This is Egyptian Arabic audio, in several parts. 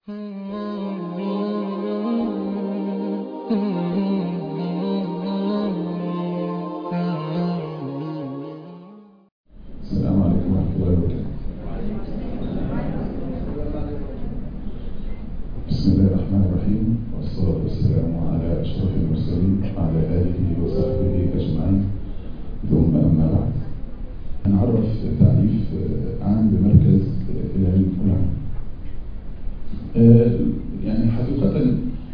السلام عليكم ورحمة الله وبركاته بسم الله الرحمن الرحيم والصلاة والسلام على أشرف المرسلين وعلى آله وصحبه أجمعين ثم أما بعد هنعرف تعريف عام بمركز العلم والعمل آه، يعني حقيقة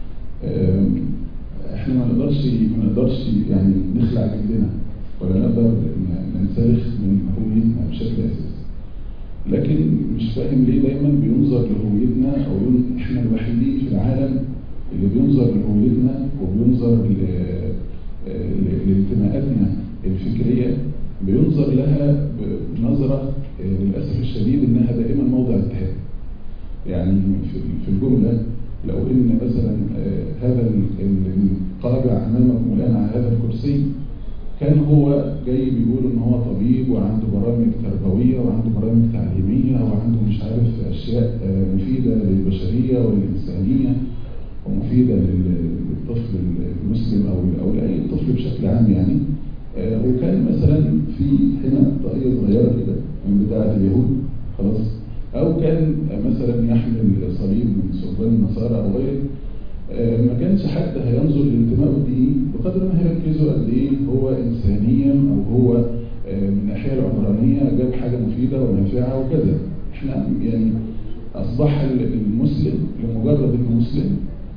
آه، احنا ما نقدرش ما نقدرش يعني نخلع جلدنا ولا نقدر ن- ننسلخ من هويتنا بشكل اساسي لكن مش فاهم ليه دايما بينظر لهويتنا او ين- احنا الوحيدين في العالم اللي بينظر لهويتنا وبينظر ل- ل- لانتماءاتنا الفكريه بينظر لها بنظره آه، للاسف الشديد انها دائما موضع اتهام يعني في في الجملة لو إن مثلا آه، هذا ال- ال- القابع أمامكم الآن على هذا الكرسي كان هو جاي بيقول إن هو طبيب وعنده برامج تربوية وعنده برامج تعليمية وعنده مش عارف أشياء آه، مفيدة للبشرية والإنسانية ومفيدة لل- للطفل المسلم أو أو لأي طفل بشكل عام يعني آه، وكان مثلا في هنا طاقية صغيرة كده من بتاعة اليهود خلاص أو كان مثلا يحمل صليب من صلبان النصارى أو غيره آه، ما كانش حد هينظر لانتمائه الديني بقدر ما هيركزوا قد إيه هو إنسانيا أو هو آه، من الناحية العمرانية جاب حاجة مفيدة ونافعة وكذا إحنا يعني أصبح المسلم لمجرد إنه مسلم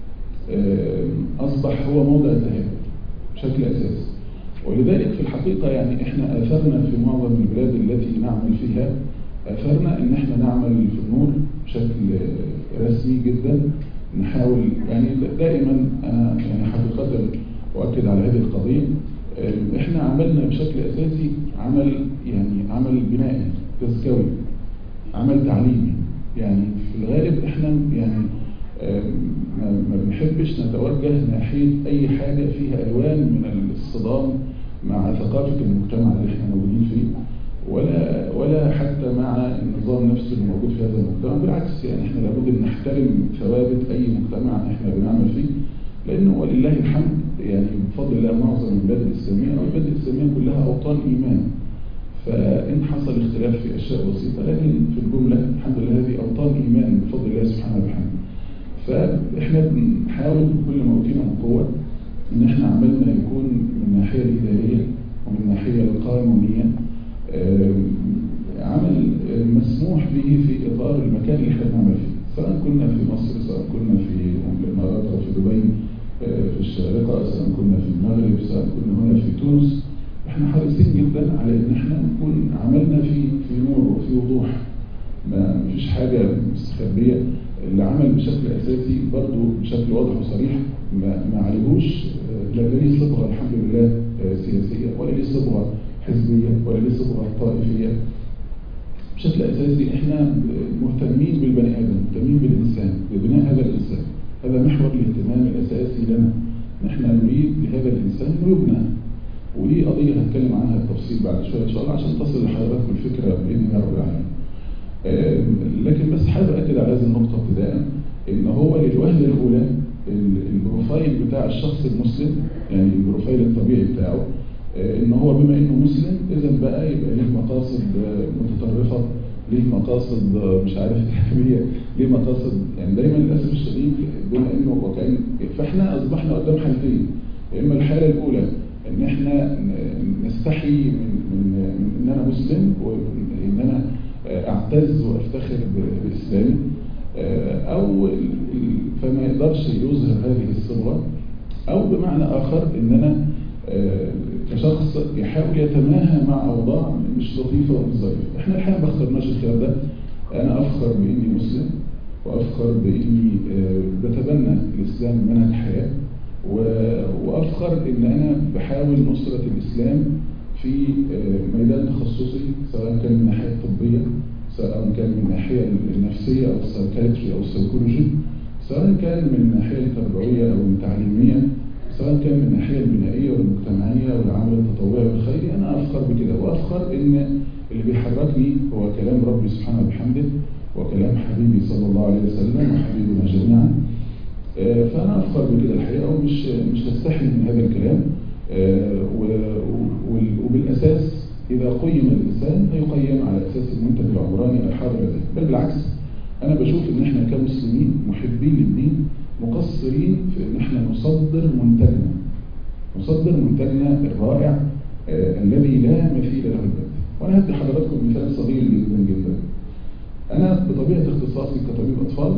آه، أصبح هو موضع اتهام بشكل أساسي ولذلك في الحقيقة يعني إحنا آثرنا في معظم البلاد التي نعمل فيها آثرنا إن إحنا نعمل في النور بشكل رسمي جدا نحاول يعني دائما أنا يعني حقيقة أؤكد على هذه القضية آه، إحنا عملنا بشكل أساسي عمل يعني عمل بنائي تزكوي عمل تعليمي يعني في الغالب إحنا يعني آه، ما ما بنحبش نتوجه ناحية أي حاجة فيها ألوان من الصدام مع ثقافة المجتمع اللي احنا موجودين فيه ولا ولا حتى مع النظام نفسه اللي موجود في هذا المجتمع بالعكس يعني احنا لابد ان نحترم ثوابت اي مجتمع احنا بنعمل فيه لانه ولله الحمد يعني بفضل الله معظم البلاد الاسلاميه او البلاد الاسلاميه كلها اوطان ايمان فان حصل اختلاف في اشياء بسيطه لكن في الجمله الحمد لله هذه اوطان ايمان بفضل الله سبحانه وبحمده فاحنا بنحاول بكل ما اوتينا من قوه ان احنا عملنا يكون من الناحيه الاداريه ومن الناحيه القانونيه آم، عمل آم، مسموح به في اطار المكان اللي احنا بنعمل فيه سواء كنا في مصر سواء كنا في الامارات او في دبي آه، في الشارقه سواء كنا في المغرب سواء كنا هنا في تونس احنا حريصين جدا على ان احنا نكون عملنا في في نور وفي وضوح ما فيش حاجة مستخبية اللي عمل بشكل أساسي برضه بشكل واضح وصريح ما, ما عليهوش آه، لا ليه صبغة الحمد لله آه، سياسية ولا ليه صبغة حزبية ولا ليه صبغة طائفية بشكل أساسي احنا مهتمين بالبني آدم مهتمين بالإنسان ببناء هذا الإنسان هذا محور الاهتمام الأساسي لنا نحن نريد لهذا الإنسان أنه يبنى ودي قضية هتكلم عنها بالتفصيل بعد شوية إن شاء الله عشان تصل لحضراتكم الفكرة بإذن الله رب العالمين آم، لكن بس حابب أكد على هذه النقطة ابتداء إن هو للوهلة الأولى ال- البروفايل بتاع الشخص المسلم يعني البروفايل الطبيعي بتاعه آه، إن هو بما إنه مسلم إذا بقى يبقى ليه مقاصد آه، متطرفة ليه مقاصد آه، مش عارف إرهابية ليه مقاصد يعني دايما للأسف الشديد بما إنه وكان فإحنا أصبحنا قدام حالتين يا إما الحالة الأولى إن إحنا ن- نستحي من من من إن أنا مسلم وإن أنا اعتز وافتخر ب- باسلامي آه، او ال- ال- فما يقدرش يظهر هذه الصبغه او بمعنى اخر ان انا آه، كشخص يحاول يتماهى مع اوضاع مش لطيفه ومش ظريفه احنا الحقيقه ما اخترناش الخيار ده انا افخر باني مسلم وافخر باني آه، بتبنى الاسلام منهج حياه و- وافخر ان انا بحاول نصره الاسلام في آه، ميدان تخصصي سواء كان من الناحيه الطبيه سواء كان من الناحيه النفسيه او السايكاتري او السيكولوجي سواء كان من الناحيه التربويه او التعليميه سواء كان من الناحيه البنائيه والمجتمعيه والعمل التطوعي والخيري انا افخر بكده وافخر ان اللي بيحركني هو كلام ربي سبحانه وبحمده وكلام حبيبي صلى الله عليه وسلم وحبيبنا مش مش هستحي من هذا الكلام وبالاساس اذا قيم الانسان هيقيم على اساس المنتج العمراني الحاضر لديه بل بالعكس انا بشوف ان احنا كمسلمين محبين للدين مقصرين في ان احنا نصدر منتجنا نصدر منتجنا الرائع آه الذي لا مثيل له البدء وانا هدي حضراتكم مثال صغير جدا جدا انا بطبيعه اختصاصي كطبيب اطفال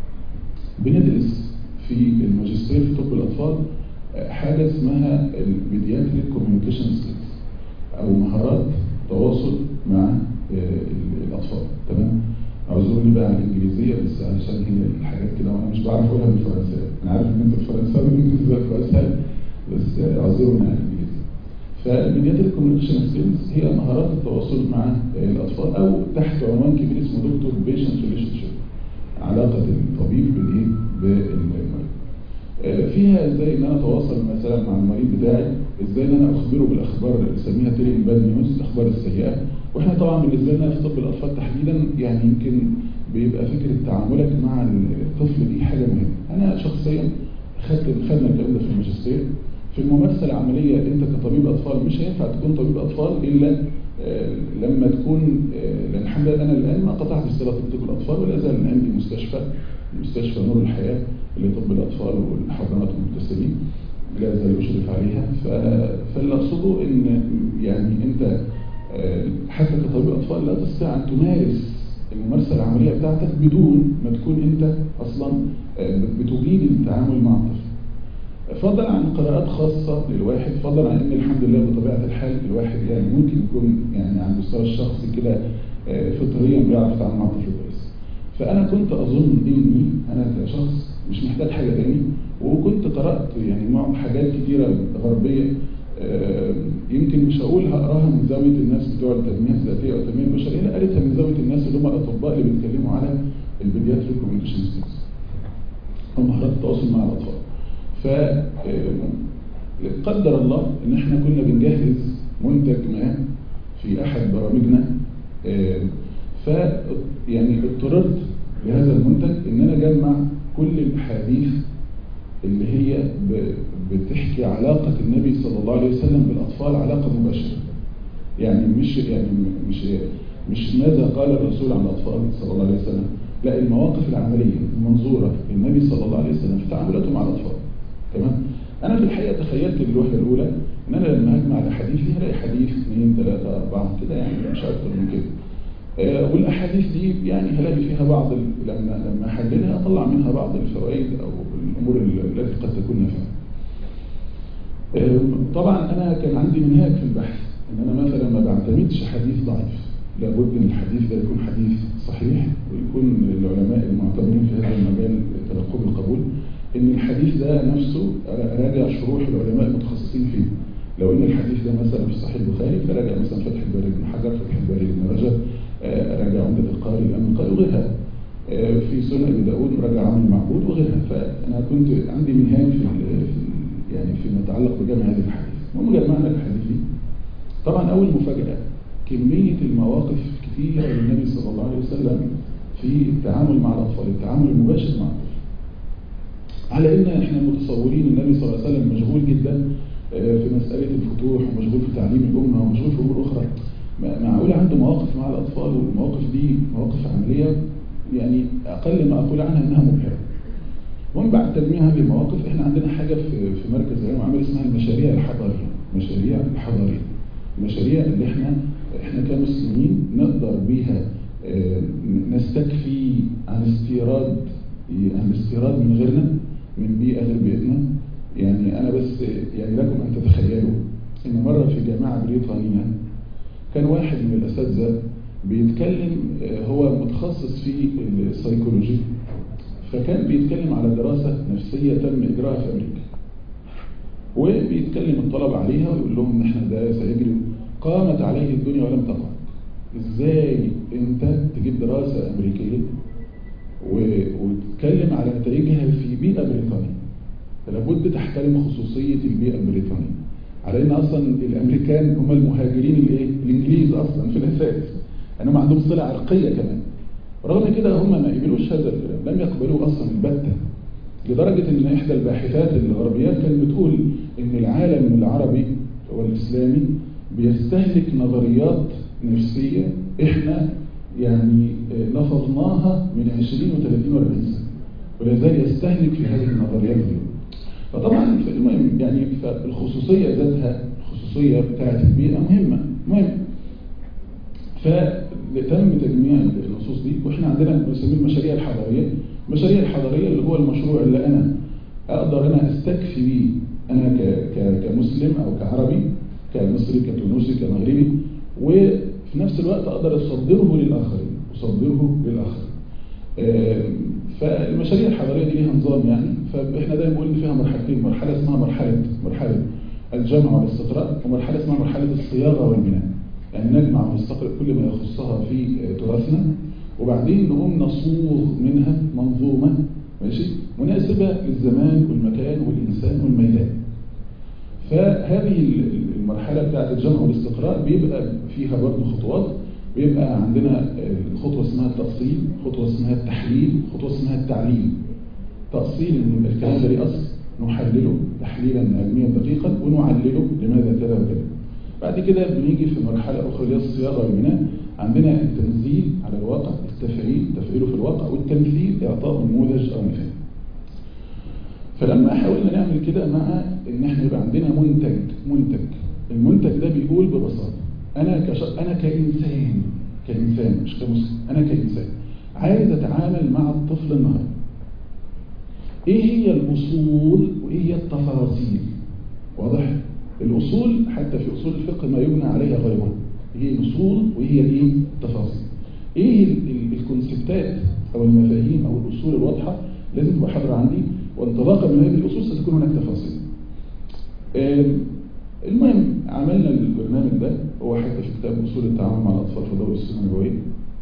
بندرس في الماجستير في طب الاطفال حاجه اسمها البيدياتريك كوميونيكيشن سكيلز او مهارات تواصل مع الاطفال تمام اعذروني بقى على الانجليزيه بس علشان هي الحاجات كده وانا مش بعرف اقولها بالفرنساوي انا عارف ان انتوا الفرنساوي الانجليزي اسهل بس اعذروني على الانجليزي فالميدياتريك كوميونيكيشن سكيلز هي مهارات التواصل مع الاطفال او تحت عنوان كبير اسمه دكتور بيشنت ريليشن شيب علاقه الطبيب بالايه بالمريض فيها ازاي ان انا اتواصل مثلا مع المريض بتاعي ازاي ان انا اخبره بالاخبار اللي بنسميها تيلي باد نيوز الاخبار السيئه واحنا طبعا بالنسبه لنا في طب الاطفال تحديدا يعني يمكن بيبقى فكره تعاملك مع الطفل دي حاجه مهمه انا شخصيا خدت خدنا الكلام ده في الماجستير في الممارسه العمليه انت كطبيب اطفال مش هينفع تكون طبيب اطفال الا لما تكون لان الحمد لله انا الان ما قطعت الصله بطب الاطفال ولا زال عندي مستشفى مستشفى نور الحياه لطب الاطفال والحضانات المبتسمين لا زال بشرف عليها فاللي اقصده ان يعني انت حتى كطبيب اطفال لا تستطيع ان تمارس الممارسه العمليه بتاعتك بدون ما تكون انت اصلا بتجيد التعامل مع الطفل فضلا عن قراءات خاصة للواحد فضلا عن ان الحمد لله بطبيعة الحال الواحد يعني ممكن يكون يعني عن المستوى الشخصي كده فطريا بيعرف يتعامل مع الطفل كويس فانا كنت اظن اني انا كشخص مش محتاج حاجة تاني وكنت قرأت يعني حاجات كتيرة غربية يمكن مش هقول هقراها من زاوية الناس بتوع التنمية الذاتية او التنمية البشرية لا قريتها من زاوية الناس اللي هم الاطباء اللي بيتكلموا على البيدياتريك كوميونيكيشن سكيلز او مهارات التواصل مع الاطفال ف قدر الله ان احنا كنا بنجهز منتج ما في احد برامجنا ف يعني اضطررت لهذا المنتج ان انا اجمع كل الاحاديث اللي هي بتحكي علاقة النبي صلى الله عليه وسلم بالاطفال علاقة مباشرة يعني مش يعني مش مش ماذا قال الرسول عن الاطفال صلى الله عليه وسلم لا المواقف العملية المنظورة النبي صلى الله عليه وسلم في تعاملاته مع الاطفال تمام انا في الحقيقه تخيلت الوهله الاولى ان انا لما هجمع الاحاديث دي هلاقي حديث اثنين ثلاثه اربعه كده يعني مش اكتر من كده آه والاحاديث دي يعني هلاقي فيها بعض لما لما احللها اطلع منها بعض الفوائد او الامور التي قد تكون نافعه آه طبعا انا كان عندي منهاج في البحث ان انا مثلا ما بعتمدش حديث ضعيف لابد ان الحديث ده يكون حديث صحيح ويكون العلماء المعتبرين في هذا المجال تلقوه بالقبول ان الحديث ده نفسه راجع شروح العلماء المتخصصين فيه لو ان الحديث ده مثلا في صحيح البخاري فراجع مثلا فتح الباري بن حجر فتح الباري بن رجب راجع عمدة القاري الامن القاري وغيرها في سنن ابي داود راجع عمل المعبود وغيرها فانا كنت عندي منهاج في, في يعني فيما يتعلق بجمع هذه الاحاديث المهم جمعنا الاحاديث دي طبعا اول مفاجاه كميه المواقف كتيره للنبي صلى الله عليه وسلم في التعامل مع الاطفال التعامل المباشر مع الاطفال على ان احنا متصورين النبي صلى الله عليه وسلم مشغول جدا في مسألة الفتوح ومشغول في تعليم الأمة ومشغول في أمور أخرى معقول عنده مواقف مع الأطفال والمواقف دي مواقف عملية يعني أقل ما أقول عنها إنها مبهرة ومن بعد تجميع هذه المواقف احنا عندنا حاجة في في مركز العلم عمل اسمها المشاريع الحضارية مشاريع الحضارية المشاريع اللي احنا احنا كمسلمين نقدر بيها نستكفي عن استيراد عن استيراد من غيرنا من بيئة غير بيئتنا يعني أنا بس يعني لكم أن تتخيلوا إن مرة في جامعة بريطانية كان واحد من الأساتذة بيتكلم هو متخصص في السيكولوجي فكان بيتكلم على دراسة نفسية تم إجراءها في أمريكا وبيتكلم الطلبة عليها ويقول لهم إن إحنا ده سيجري قامت عليه الدنيا ولم تقع إزاي أنت تجيب دراسة أمريكية وتتكلم على نتائجها في بيئة بريطانية فلابد تحترم خصوصية البيئة البريطانية على ان اصلا الامريكان هم المهاجرين الايه الانجليز اصلا في الاساس انهم عندهم صلة عرقية كمان رغم كده هم ما قبلوش هذا الكلام لم يقبلوه اصلا البتة لدرجة ان احدى الباحثات الغربيات كانت بتقول ان العالم العربي والاسلامي بيستهلك نظريات نفسية احنا يعني نفضناها من 20 و30 و40 سنة ولا زال يستهلك في هذه النظريات دي فطبعا المهم يعني فالخصوصية ذاتها الخصوصية بتاعت البيئة مهمة مهم فتم تجميع النصوص دي واحنا عندنا بنسميه المشاريع الحضارية المشاريع الحضارية اللي هو المشروع اللي انا اقدر انا استكفي بيه انا ك ك كمسلم او كعربي كمصري كتونسي كمغربي وفي نفس الوقت اقدر اصدره للاخرين اصدره للاخرين فالمشاريع الحضارية دي ليها نظام يعني فاحنا دايما بنقول ان فيها مرحلتين مرحلة اسمها مرحلة مرحلة الجمع والاستقراء ومرحلة اسمها مرحلة الصياغة والبناء يعني نجمع ونستقرأ كل ما يخصها في تراثنا وبعدين نقوم نصوغ منها منظومة ماشي مناسبة للزمان والمكان والإنسان والميدان فهذه المرحلة بتاعت الجمع والاستقراء بيبقى فيها برضه خطوات بيبقى عندنا خطوة اسمها التأصيل خطوة اسمها التحليل خطوة اسمها التعليل تأصيل ان الكلام ده ليه أصل نحلله تحليلا علميا دقيقا ونعلله لماذا كذا وكذا بعد كده بنيجي في مرحلة أخرى اللي هي الصياغة والبناء عندنا التنزيل على الواقع التفعيل تفعيله في الواقع والتمثيل إعطاء نموذج أو مثال فلما حاولنا نعمل كده مع ان احنا يبقى عندنا منتج منتج المنتج ده بيقول ببساطة انا كش... انا كانسان كانسان مش كمسلم انا كانسان عايز اتعامل مع الطفل النهارده ايه هي الاصول وايه هي التفاصيل واضح الاصول حتى في اصول الفقه ما يبنى عليها غيرها هي الاصول وهي الايه التفاصيل ايه الكونسبتات او المفاهيم او الاصول الواضحه لازم تبقى حاضره عندي وانطلاقا من هذه الاصول ستكون هناك تفاصيل المهم عملنا البرنامج ده هو حتى في كتاب اصول التعامل مع الاطفال في دور السنه النبويه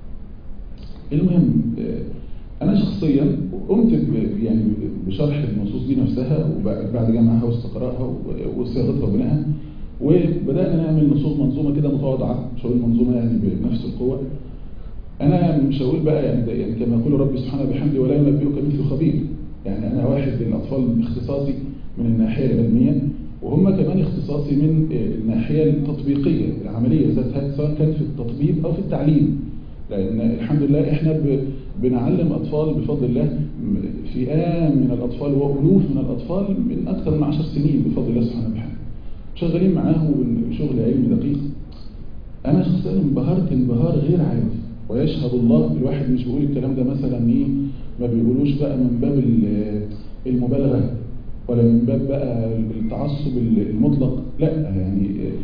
المهم انا شخصيا قمت يعني بشرح النصوص دي نفسها وبعد جمعها واستقرائها وصياغتها وبنائها وبدانا نعمل نصوص منظومه كده متواضعه مش هقول منظومه يعني بنفس القوه انا مش هقول بقى يعني, يعني كما يقول ربي سبحانه بحمده ولا ينبئك مثل خبير يعني انا واحد من الاطفال اختصاصي من الناحيه العلميه وهم كمان اختصاصي من الناحيه التطبيقيه العمليه ذاتها سواء كان في التطبيق او في التعليم لان الحمد لله احنا بنعلم اطفال بفضل الله فئام من الاطفال والوف من الاطفال من اكثر من 10 سنين بفضل الله سبحانه وتعالى شغالين معاهم شغل علمي دقيق انا شخصيا انبهرت انبهار غير عادي ويشهد الله الواحد مش بيقول الكلام ده مثلا ايه ما بيقولوش بقى من باب المبالغه ولا من باب بقى التعصب المطلق لا يعني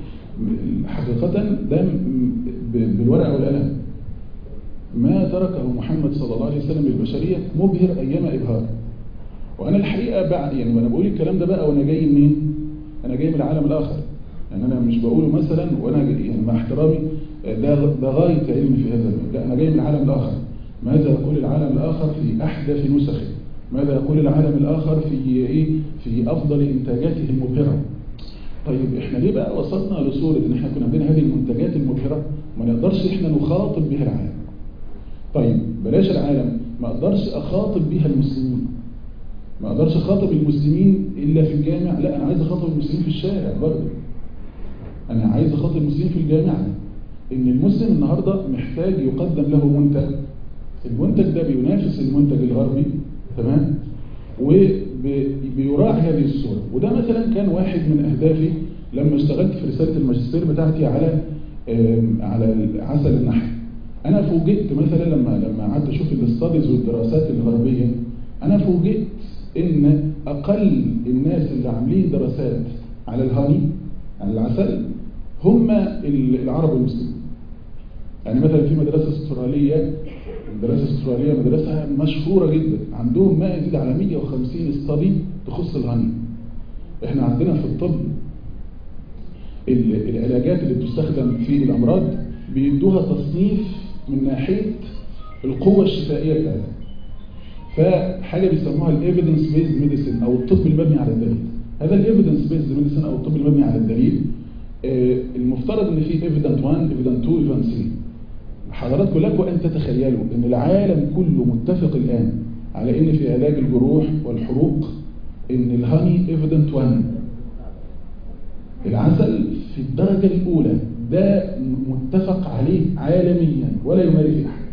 حقيقة ده بالورقة والقلم ما تركه محمد صلى الله عليه وسلم للبشرية مبهر أيام إبهار وأنا الحقيقة بعد يعني وأنا بقول الكلام ده بقى وأنا جاي منين أنا جاي من العالم الآخر يعني أنا مش بقوله مثلا وأنا يعني مع احترامي ده ده غاية علمي في هذا الباب لا أنا جاي من العالم الآخر ماذا يقول العالم الآخر في أحدث نسخه ماذا يقول العالم الآخر في إيه في أفضل إنتاجاته المبهرة طيب إحنا ليه بقى وصلنا لصورة إن إحنا كنا عندنا هذه المنتجات المبهرة ما نقدرش إحنا نخاطب بها العالم طيب بلاش العالم ما أقدرش أخاطب بها المسلمين ما أقدرش أخاطب المسلمين إلا في الجامع لا أنا عايز أخاطب المسلمين في الشارع برضه أنا عايز أخاطب المسلمين في الجامعة إن المسلم النهاردة محتاج يقدم له منتج المنتج ده بينافس المنتج الغربي تمام وبيراعي هذه الصورة وده مثلا كان واحد من أهدافي لما اشتغلت في رسالة الماجستير بتاعتي على على عسل النحل أنا فوجئت مثلا لما لما قعدت أشوف الاستاديز والدراسات الغربية أنا فوجئت إن أقل الناس اللي عاملين دراسات على الهاني على العسل هم العرب والمسلمين يعني مثلا في مدرسة استرالية المدرسة الاسترالية مدرسة مشهورة جدا عندهم ما يزيد على 150 استادي تخص الهني احنا عندنا في الطب العلاجات اللي بتستخدم في الأمراض بيدوها تصنيف من ناحية القوة الشفائية بتاعتها فحاجة بيسموها الايفيدنس بيزد ميديسين او الطب المبني على الدليل هذا الايفيدنس بيزد ميديسين او الطب المبني على الدليل المفترض ان في ايفيدنت 1 ايفيدنت 2 ايفيدنت 3 حضراتكم لكم أن تتخيلوا أن العالم كله متفق الآن على ان في علاج الجروح والحروق ان الهاني ايفيدنت 1 العسل في الدرجة الأولى ده متفق عليه عالميا ولا يماري فيه أحد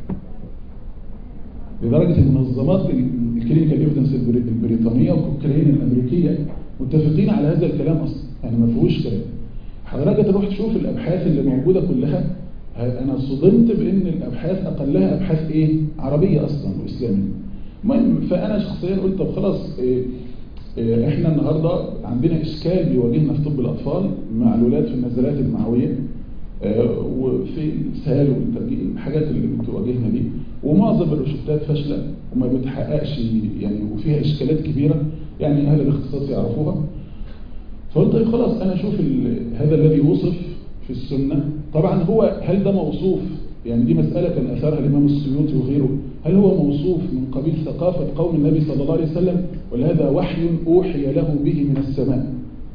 لدرجة المنظمات الكلينيكال ايفيدنس البريطانية والكوكرين الأمريكية متفقين على هذا الكلام أصلا يعني ما فيهوش كلام حضرتك تروح تشوف الأبحاث اللي موجودة كلها أنا صدمت بأن الأبحاث أقلها أبحاث إيه عربية أصلا وإسلامية المهم فأنا شخصيا قلت طب خلاص إيه إيه احنا النهاردة عندنا اشكال بيواجهنا في طب الاطفال معلولات في النزلات المعوية اه وفي السهال والترجيع الحاجات اللي بتواجهنا دي ومعظم الروشتات فاشلة وما بتحققش يعني وفيها اشكالات كبيرة يعني اهل الاختصاص يعرفوها فقلت طيب خلاص انا اشوف هذا الذي وصف في السنة طبعا هو هل ده موصوف يعني دي مسألة كان أثارها الإمام السيوطي وغيره هل هو موصوف من قبيل ثقافة قوم النبي صلى الله عليه وسلم ولا هذا وحي أوحي له به من السماء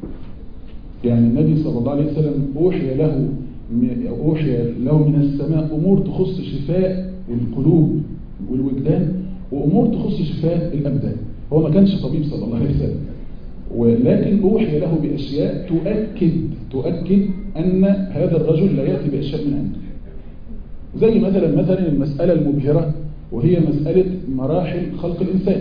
يعني النبي صلى الله عليه وسلم أوحي له أوحي له من السماء أمور تخص شفاء القلوب والوجدان وأمور تخص شفاء الأبدان هو ما كانش طبيب صلى الله عليه وسلم ولكن أوحي له بأشياء تؤكد تؤكد أن هذا الرجل لا يأتي بأشياء من عنده زي مثلا مثلا المسألة المبهرة وهي مسألة مراحل خلق الإنسان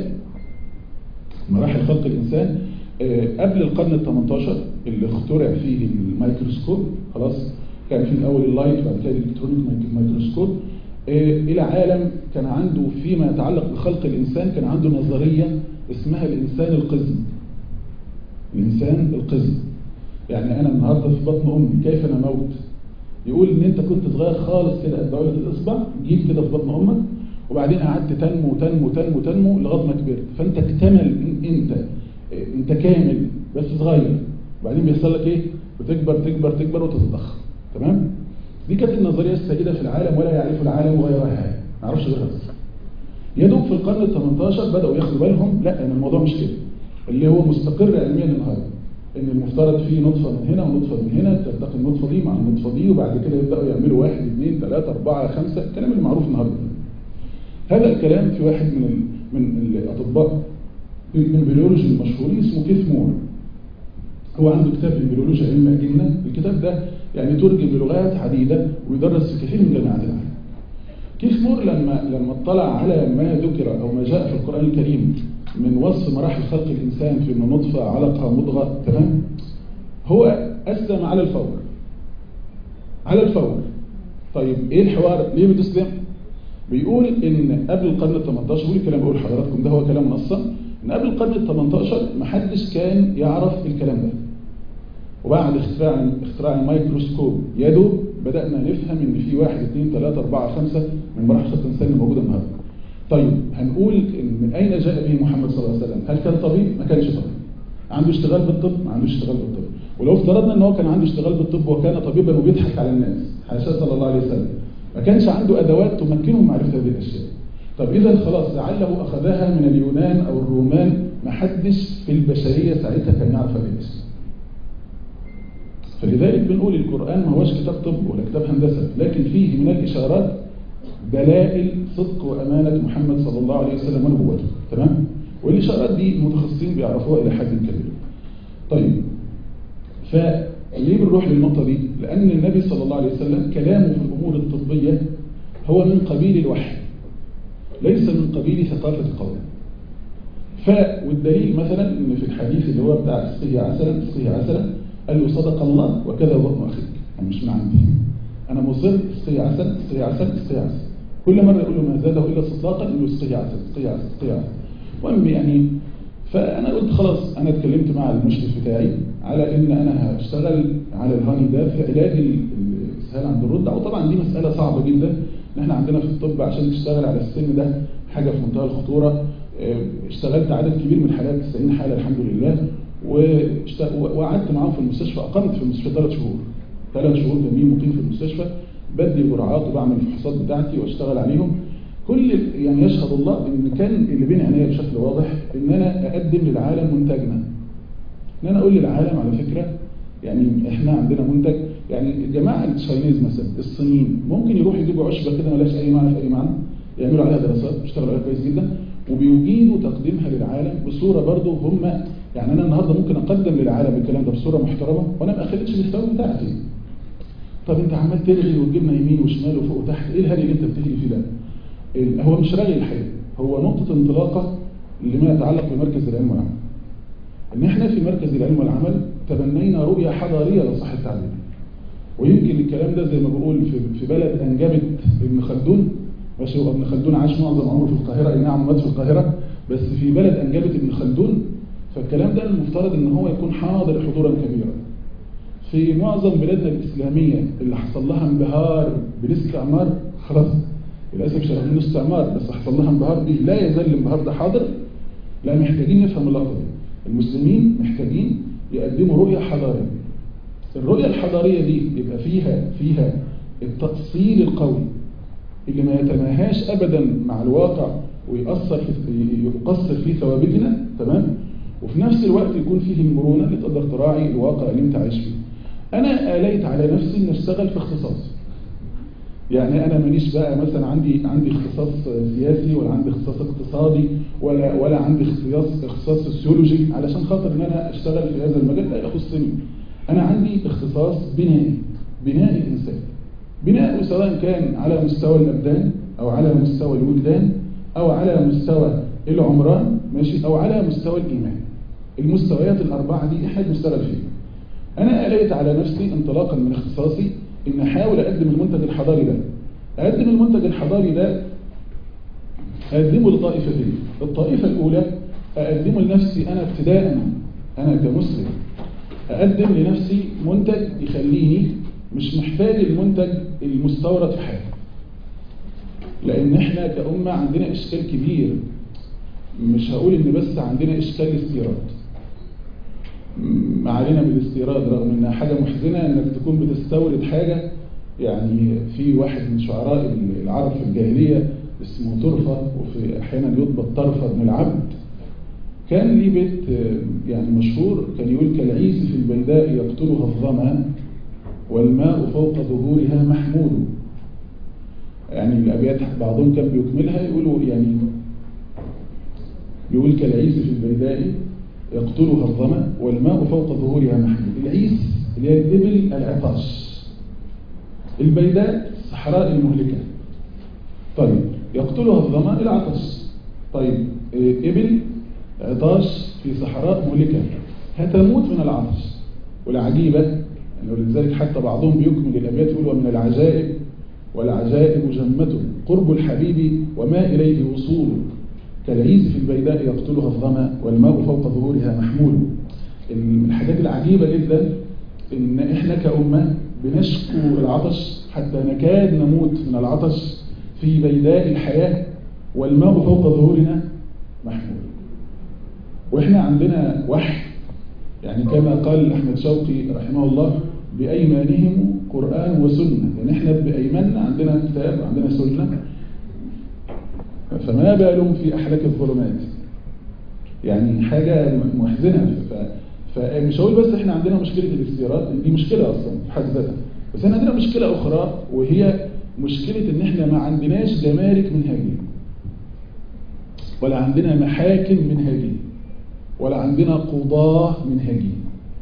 مراحل خلق الإنسان قبل القرن ال 18 اللي اخترع فيه الميكروسكوب خلاص كان في الأول اللايت بعد كده الإلكترونيك ميكروسكوب إلى عالم كان عنده فيما يتعلق بخلق الإنسان كان عنده نظرية اسمها الإنسان القزم الإنسان القزم يعني أنا النهاردة في بطن أمي كيف أنا موت يقول ان انت كنت صغير خالص كده قد دولة الاصبع جيت كده في بطن امك وبعدين قعدت تنمو تنمو تنمو تنمو لغايه ما كبرت فانت اكتمل انت انت كامل بس صغير وبعدين بيحصل لك ايه بتكبر تكبر تكبر وتتضخم تمام دي كانت النظريه السائده في العالم ولا يعرف العالم غيرها ما يعرفش غيرها بس يا دوب في القرن ال 18 بداوا ياخدوا بالهم لا ان الموضوع مش كده اللي هو مستقر علميا النهارده ان المفترض فيه نطفة من هنا ونطفة من هنا تلتقي النطفة دي مع النطفة دي وبعد كده يبدأوا يعملوا واحد اثنين ثلاثة أربعة خمسة الكلام المعروف النهاردة هذا الكلام في واحد من ال من الأطباء البيولوجي المشهورين اسمه كيث مور هو عنده كتاب البيولوجيا علم أجنة الكتاب ده يعني ترجم بلغات عديدة ويدرس في كثير من جامعات العالم كيث مور لما لما اطلع على ما ذكر أو ما جاء في القرآن الكريم من وصف مراحل خلق الإنسان في إنه نطفة علقة مضغة تمام هو أسلم على الفور على الفور طيب إيه الحوار ليه بتسلم بيقول إن قبل القرن ال 18 بيقول الكلام بقول لحضراتكم ده هو كلام نصا إن قبل القرن ال 18 محدش كان يعرف الكلام ده وبعد اختراع اختراع الميكروسكوب يدو بدأنا نفهم إن في واحد اثنين ثلاثة أربعة خمسة من مراحل خلق الإنسان الموجودة النهارده طيب هنقول إن من أين جاء به محمد صلى الله عليه وسلم هل كان طبيب؟ ما كانش طبيب عنده اشتغال بالطب؟ ما عندوش اشتغال بالطب ولو افترضنا ان هو كان عنده اشتغال بالطب وكان طبيبا وبيضحك على الناس حاشا صلى الله عليه وسلم ما كانش عنده أدوات تمكنه من معرفة هذه الأشياء طب إذا خلاص لعله أخذها من اليونان أو الرومان ما حدش في البشرية ساعتها كان يعرف هذه الأشياء فلذلك بنقول القرآن ما هوش كتاب طب ولا كتاب هندسة لكن فيه من الإشارات دلائل صدق وأمانة محمد صلى الله عليه وسلم ونبوته تمام والإشارات دي المتخصصين بيعرفوها إلى حد كبير طيب فليه بنروح للنقطة دي لأن النبي صلى الله عليه وسلم كلامه في الأمور الطبية هو من قبيل الوحي ليس من قبيل ثقافة القوم ف والدليل مثلا ان في الحديث اللي هو بتاع اسقيه عسلا اسقيه عسلا قال له صدق الله وكذا بطن اخيك يعني مش من عندي انا مصر اسقيه عسل اسقيه عسل اسقيه عسل كل مره يقول له ما زاده الا صداقا يقول له اسقيه عسل اسقيه عسل اسقيه عسل المهم يعني فانا قلت خلاص انا اتكلمت مع المشرف بتاعي على ان انا هشتغل على الهاني ده في علاج الاسهال عند الرضع وطبعا دي مساله صعبه جدا ان احنا عندنا في الطب عشان تشتغل على السن ده حاجه في منتهى الخطوره اشتغلت عدد كبير من الحالات 90 حاله الحمد لله وقعدت معاهم في المستشفى اقمت في المستشفى ثلاث شهور ثلاث شهور جميل مقيم في المستشفى بدي جرعات وبعمل الفحوصات بتاعتي واشتغل عليهم كل يعني يشهد الله ان كان اللي بين عينيا بشكل واضح ان انا اقدم للعالم منتجنا ان انا اقول للعالم على فكره يعني احنا عندنا منتج يعني الجماعه التشاينيز مثلا الصينيين ممكن يروحوا يجيبوا عشبه كده مالهاش اي معنى في اي معنى يعملوا عليها دراسات يشتغلوا عليها كويس جدا وبيجيدوا تقديمها للعالم بصورة برضه هم يعني أنا النهاردة ممكن أقدم للعالم الكلام ده بصورة محترمة وأنا ما أخليتش المستوى بتاعتي طب أنت عمال ترغي وتجيبنا يمين وشمال وفوق وتحت إيه الهري اللي أنت بتهري فيه ده؟ هو مش رغي الحقيقة هو نقطة انطلاقة لما يتعلق بمركز العلم والعمل ان احنا في مركز العلم والعمل تبنينا رؤية حضارية لصح التعليم ويمكن الكلام ده زي ما بقول في, في بلد انجبت ابن خلدون ماشي هو ابن خلدون عاش معظم عمره في القاهرة اي نعم مات في القاهرة بس في بلد انجبت ابن خلدون فالكلام ده المفترض ان هو يكون حاضر حضورا كبيرا في معظم بلادنا الإسلامية اللي حصل لها انبهار بالاستعمار خلاص للأسف شغالين الاستعمار بس حصل لها انبهار به لا يزال الانبهار ده حاضر لا محتاجين نفهم اللقطة دي المسلمين محتاجين يقدموا رؤية حضارية الرؤية الحضارية دي يبقى فيها فيها التأصيل القوي اللي ما يتماهاش أبدا مع الواقع ويأثر في يقصر في ثوابتنا تمام وفي نفس الوقت يكون فيه المرونة اللي تقدر تراعي الواقع اللي انت عايش فيه أنا آليت على نفسي إن أشتغل في اختصاصي يعني أنا مانيش بقى مثلا عندي عندي اختصاص سياسي ولا عندي اختصاص اقتصادي ولا ولا عندي اختصاص اختصاص سوسيولوجي علشان خاطر ان انا اشتغل في هذا المجال لا يخصني انا عندي اختصاص بنائي بناء الانسان بناءه سواء كان على مستوى الابدان او على مستوى الوجدان او على مستوى العمران ماشي او على مستوى الايمان المستويات الاربعه دي احنا بنشتغل فيها انا اليت على نفسي انطلاقا من اختصاصي ان احاول اقدم المنتج الحضاري ده اقدم المنتج الحضاري ده اقدمه لطائفتين الطائفة الاولى اقدمه لنفسي انا ابتداء انا كمسلم اقدم لنفسي منتج يخليني مش محتاج المنتج المستورد في حاجة لان احنا كأمة عندنا اشكال كبير مش هقول ان بس عندنا اشكال استيراد ما علينا بالاستيراد رغم انها حاجة محزنة انك تكون بتستورد حاجة يعني في واحد من شعراء العرب في الجاهلية اسمه طرفة وفي احيانا يضبط طرفة بن العبد كان ليه بيت يعني مشهور كان يقول كالعيس في البيداء يقتلها الظما والماء فوق ظهورها محمود يعني الابيات بعضهم كان بيكملها يقولوا يعني يقول كالعيس في البيداء يقتلها الظما والماء فوق ظهورها محمود العيس اللي هي الإبل العطاش البيداء الصحراء المهلكة طيب يقتلها الظما العطش طيب إبل عطاش في صحراء مهلكة هتموت من العطش والعجيبة يعني ولذلك حتى بعضهم بيكمل الأبيات يقول ومن العجائب والعجائب جمة قرب الحبيب وما إليه وصول كالعيز في البيداء يقتلها الظما والماء فوق ظهورها محمول من الحاجات العجيبة جدا ان احنا كأمة بنشكو العطش حتى نكاد نموت من العطش في بيداء الحياة والماء فوق ظهورنا محمول واحنا عندنا وحي يعني كما قال احمد شوقي رحمه الله بأيمانهم قرآن وسنة يعني احنا بأيماننا عندنا كتاب عندنا سنة فما بالهم في أحلاك الظلمات يعني حاجة محزنة فمش هقول بس احنا عندنا مشكلة الاستيراد دي مشكلة أصلا في حد ذاتها بس احنا عندنا مشكلة أخرى وهي مشكلة ان احنا ما عندناش جمارك منهجية ولا عندنا محاكم منهجية ولا عندنا قضاة منهجية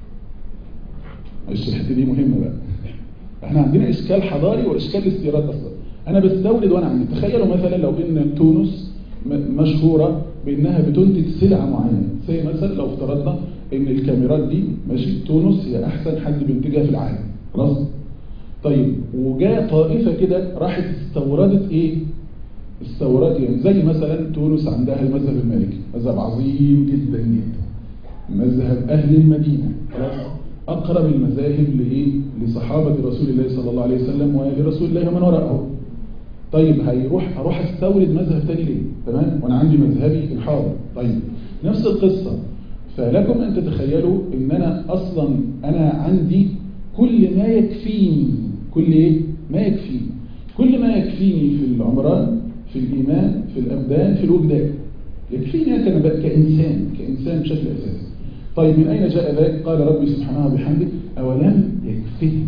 معلش الحتة دي مهمة بقى احنا عندنا اشكال حضاري واشكال استيراد اصلا انا بستورد وانا عندي تخيلوا مثلا لو ان تونس مشهورة بانها بتنتج سلعة معينة زي مثلا لو افترضنا ان الكاميرات دي ماشي تونس هي احسن حد بينتجها في العالم خلاص طيب وجاء طائفة كده راحت استوردت ايه استورد يعني زي مثلا تونس عندها المذهب المالكي مذهب عظيم جدا جدا مذهب اهل المدينة خلاص اقرب المذاهب لايه لصحابة رسول الله صلى الله عليه وسلم ولرسول الله ومن وراءه طيب هيروح هروح استورد مذهب تاني ليه تمام وانا عندي مذهبي الحاضر طيب نفس القصة فلكم ان تتخيلوا ان انا اصلا انا عندي كل ما يكفيني كل ايه ما يكفيني كل ما يكفيني في العمران في الايمان في الابدان في الوجدان يكفيني انا كانسان كانسان بشكل اساسي طيب من اين جاء ذلك قال ربي سبحانه وبحمده اولم يكفهم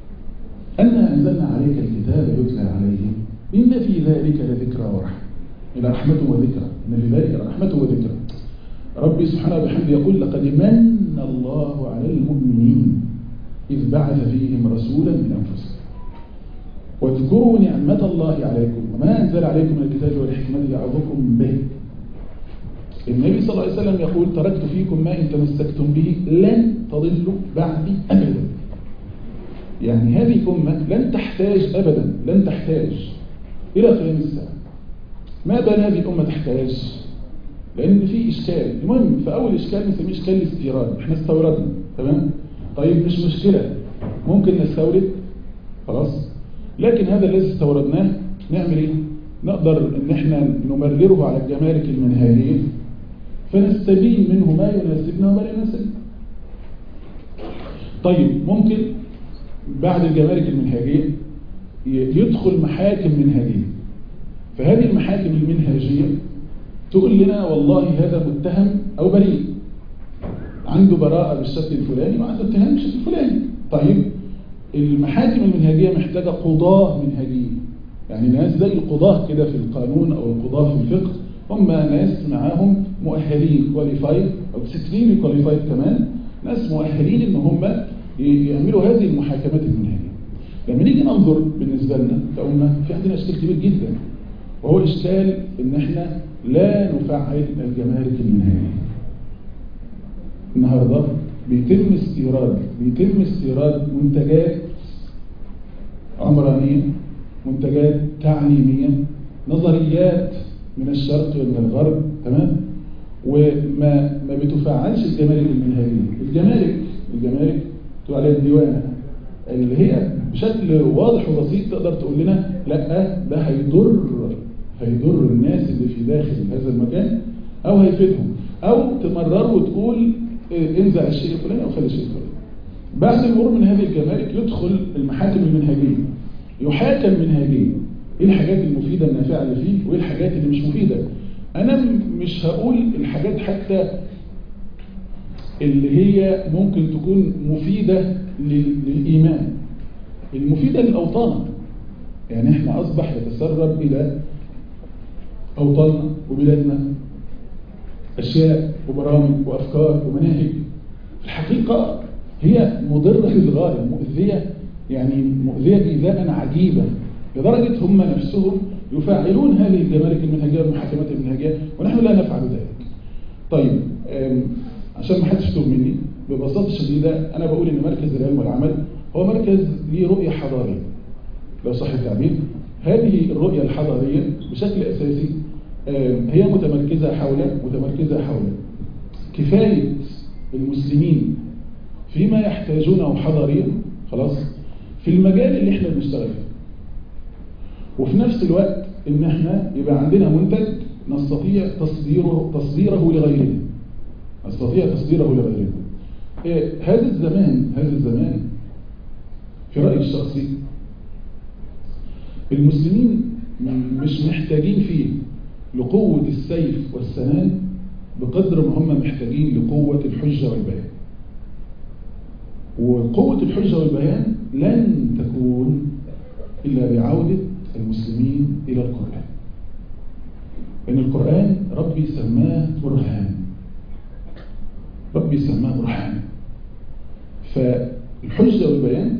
أنا أنزلنا عليك الكتاب يتلى عليهم إن في ذلك لذكرى ورحمة إلى رحمة وذكرى إن في ذلك رحمة وذكرى ربي سبحانه وبحمده يقول لقد من الله على المؤمنين إذ بعث فيهم رسولا من أنفسهم واذكروا نعمة الله عليكم وما أنزل عليكم من الكتاب والحكمة يعظكم به النبي صلى الله عليه وسلم يقول تركت فيكم ما إن تمسكتم به لن تضلوا بعدي أبدا يعني هذه الأمة لن تحتاج أبدا لن تحتاج إلى قيام الساعة ماذا هذه الأمة تحتاج لأن في إشكال المهم في أول إشكال نسميه إشكال الاستيراد إحنا استوردنا تمام طيب مش مشكلة ممكن نستورد خلاص لكن هذا الذي استوردناه نعمل إيه نقدر إن إحنا نمرره على الجمارك المنهجية فنستبين منه ما يناسبنا وما لا يناسبنا طيب ممكن بعد الجمارك المنهجية يدخل محاكم منهجية فهذه المحاكم المنهجية تقول لنا والله هذا متهم أو بريء عنده براءة بالشكل الفلاني وعنده اتهام بالشكل الفلاني طيب المحاكم المنهجية محتاجة قضاة منهجيين يعني ناس زي القضاة كده في القانون أو القضاة في الفقه هم ناس معاهم مؤهلين كواليفايد أو سكرين كواليفايد كمان ناس مؤهلين ان هم يعملوا هذه المحاكمات المنهجية لما نيجي ننظر بالنسبة لنا كأمة في عندنا إشكال كبير جدا وهو إشكال إن إحنا لا نفعل الجمارك المنهجية النهاردة بيتم استيراد بيتم استيراد منتجات عمرانية منتجات تعليمية نظريات من الشرق ومن الغرب تمام وما ما بتفعلش الجمارك المنهجية الجمارك الجمارك تقول عليها الديوانة اللي هي بشكل واضح وبسيط تقدر تقول لنا لا ده هيضر هيضر الناس اللي في داخل هذا المكان او هيفيدهم او تمرر وتقول انزع الشيء الفلاني او خلي الشيء الفلاني بعد المرور من هذه الجمارك يدخل المحاكم المنهجية يحاكم منهجيا ايه الحاجات المفيدة النافعة اللي فيه وايه الحاجات اللي مش مفيدة انا مش هقول الحاجات حتى اللي هي ممكن تكون مفيدة للإيمان المفيدة للأوطان يعني احنا أصبح يتسرب إلى أوطاننا وبلادنا أشياء وبرامج وأفكار ومناهج في الحقيقة هي مضرة للغاية مؤذية يعني مؤذية بإيذاء عجيبة لدرجة هم نفسهم يفعلون هذه الجمارك المنهجية والمحاكمات المنهجية ونحن لا نفعل ذلك طيب عشان ما حدش يتوب مني ببساطة شديدة أنا بقول إن مركز العلم والعمل هو مركز ليه رؤية حضارية لو صح التعبير هذه الرؤية الحضارية بشكل أساسي هي متمركزة حول متمركزة حول كفاية المسلمين فيما يحتاجونه حضاريا خلاص في المجال اللي احنا بنشتغل فيه وفي نفس الوقت ان احنا يبقى عندنا منتج نستطيع تصديره تصديره لغيرنا نستطيع تصديره لغيرنا إيه هذا الزمان هذا الزمان في رأيي الشخصي المسلمين مش محتاجين فيه لقوة السيف والسنان بقدر ما هم محتاجين لقوة الحجة والبيان وقوة الحجة والبيان لن تكون إلا بعودة المسلمين إلى القرآن إن القرآن ربي سماه برهان ربي سماه برهان فالحجة والبيان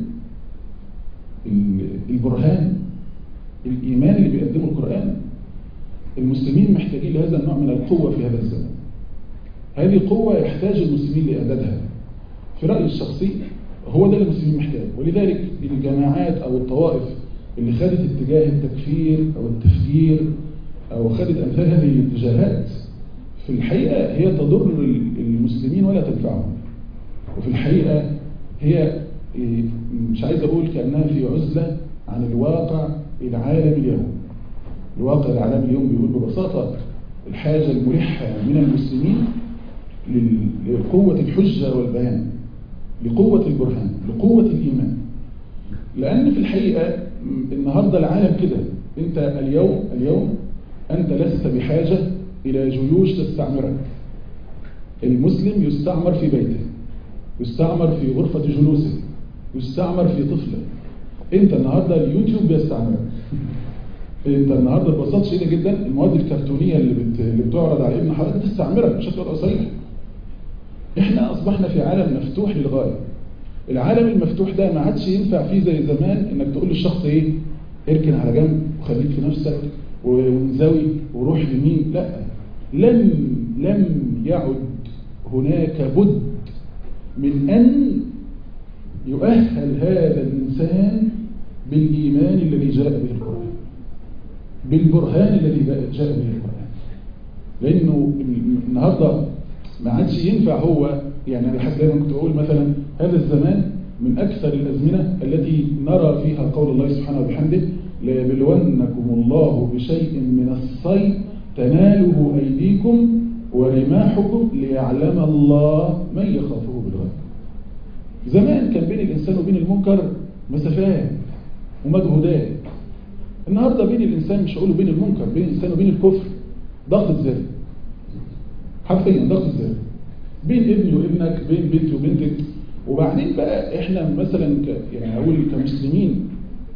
البرهان الإيمان اللي بيقدمه القرآن المسلمين محتاجين لهذا النوع من القوة في هذا الزمن هذه قوة يحتاج المسلمين لإعدادها في رأيي الشخصي هو ده اللي المسلمين محتاج ولذلك الجماعات أو الطوائف اللي خدت اتجاه التكفير أو التفجير أو خدت أمثال هذه الاتجاهات في الحقيقة هي تضر المسلمين ولا تنفعهم وفي الحقيقة هي مش عايز أقول كأنها في عزلة عن الواقع العالمي اليوم الواقع العالمي اليوم بيقول ببساطة الحاجة الملحة من المسلمين لقوة الحجة والبيان لقوة البرهان لقوة الإيمان لأن في الحقيقة النهاردة العالم كده أنت اليوم اليوم أنت لست بحاجة إلى جيوش تستعمرك المسلم يستعمر في بيته يستعمر في غرفة جلوسه يستعمر في طفله أنت النهاردة اليوتيوب بيستعمرك انت النهارده ببساطه شديده جدا المواد الكرتونيه اللي, بت... اللي بتعرض على ابن حضرتك تستعملها بشكل صريح احنا اصبحنا في عالم مفتوح للغايه العالم المفتوح ده ما عادش ينفع فيه زي زمان انك تقول للشخص ايه اركن على جنب وخليك في نفسك وانزوي وروح يمين لا لم لم يعد هناك بد من ان يؤهل هذا الانسان بالايمان الذي جاء به القران بالبرهان الذي جاء به القران لانه النهارده ما عادش ينفع هو يعني انا حتى دايما كنت اقول مثلا هذا الزمان من اكثر الازمنه التي نرى فيها قول الله سبحانه وبحمده ليبلونكم الله بشيء من الصيد تناله ايديكم ورماحكم ليعلم الله من يخافه بالغيب زمان كان بين الانسان وبين المنكر مسافات ومجهودات النهارده بين الانسان مش هقوله بين المنكر بين الانسان وبين الكفر ضغط زر حرفيا ضغط زر بين ابني وابنك بين بنتي وبنتك وبعدين بقى احنا مثلا ك... يعني اقول كمسلمين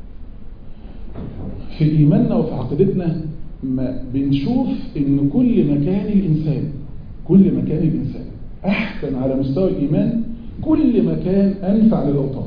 في ايماننا وفي عقيدتنا ما بنشوف ان كل مكان الانسان كل مكان الانسان احسن على مستوى الايمان كل مكان انفع للاوطان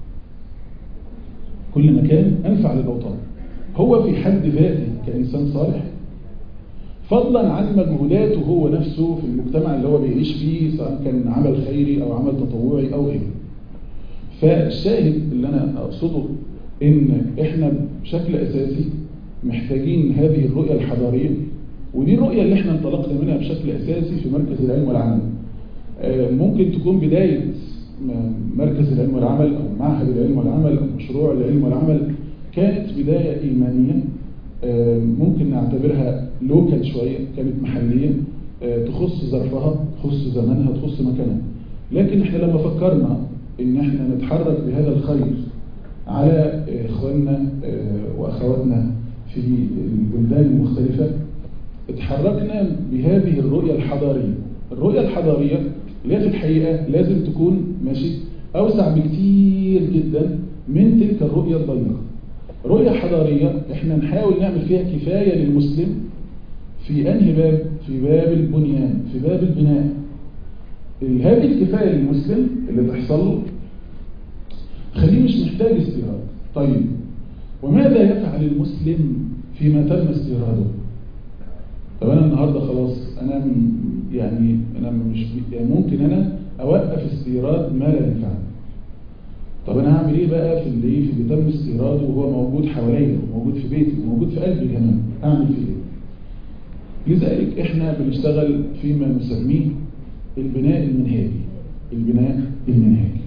كل مكان انفع للاوطان هو في حد ذاته كانسان صالح فضلا عن مجهوداته هو نفسه في المجتمع اللي هو بيعيش فيه سواء كان عمل خيري او عمل تطوعي او غيره فالشاهد اللي انا اقصده ان احنا بشكل اساسي محتاجين هذه الرؤية الحضارية ودي الرؤية اللي احنا انطلقنا منها بشكل اساسي في مركز العلم والعمل ممكن تكون بداية مركز العلم والعمل او معهد العلم والعمل او مشروع العلم والعمل كانت بداية ايمانية ممكن نعتبرها لوكال شوية كانت محلية تخص ظرفها تخص زمانها تخص مكانها لكن احنا لما فكرنا ان احنا نتحرك بهذا الخير على اخواننا واخواتنا في البلدان المختلفة اتحركنا بهذه الرؤية الحضارية الرؤية الحضارية اللي هي في الحقيقة لازم تكون ماشي أوسع بكتير جدا من تلك الرؤية الضيقة رؤية حضارية احنا نحاول نعمل فيها كفاية للمسلم في أنهي باب في باب البنيان في باب البناء هذه الكفاية للمسلم اللي تحصل له خليه مش محتاج استيراد طيب وماذا يفعل المسلم فيما تم استيراده طب انا النهارده خلاص انا يعني انا مش يعني ممكن انا اوقف استيراد ما لا ينفعني طب انا هعمل ايه بقى في اللي في اللي تم استيراده وهو موجود حواليا وموجود في بيتي وموجود في قلبي كمان اعمل فيه ايه لذلك احنا بنشتغل فيما نسميه البناء المنهجي البناء المنهجي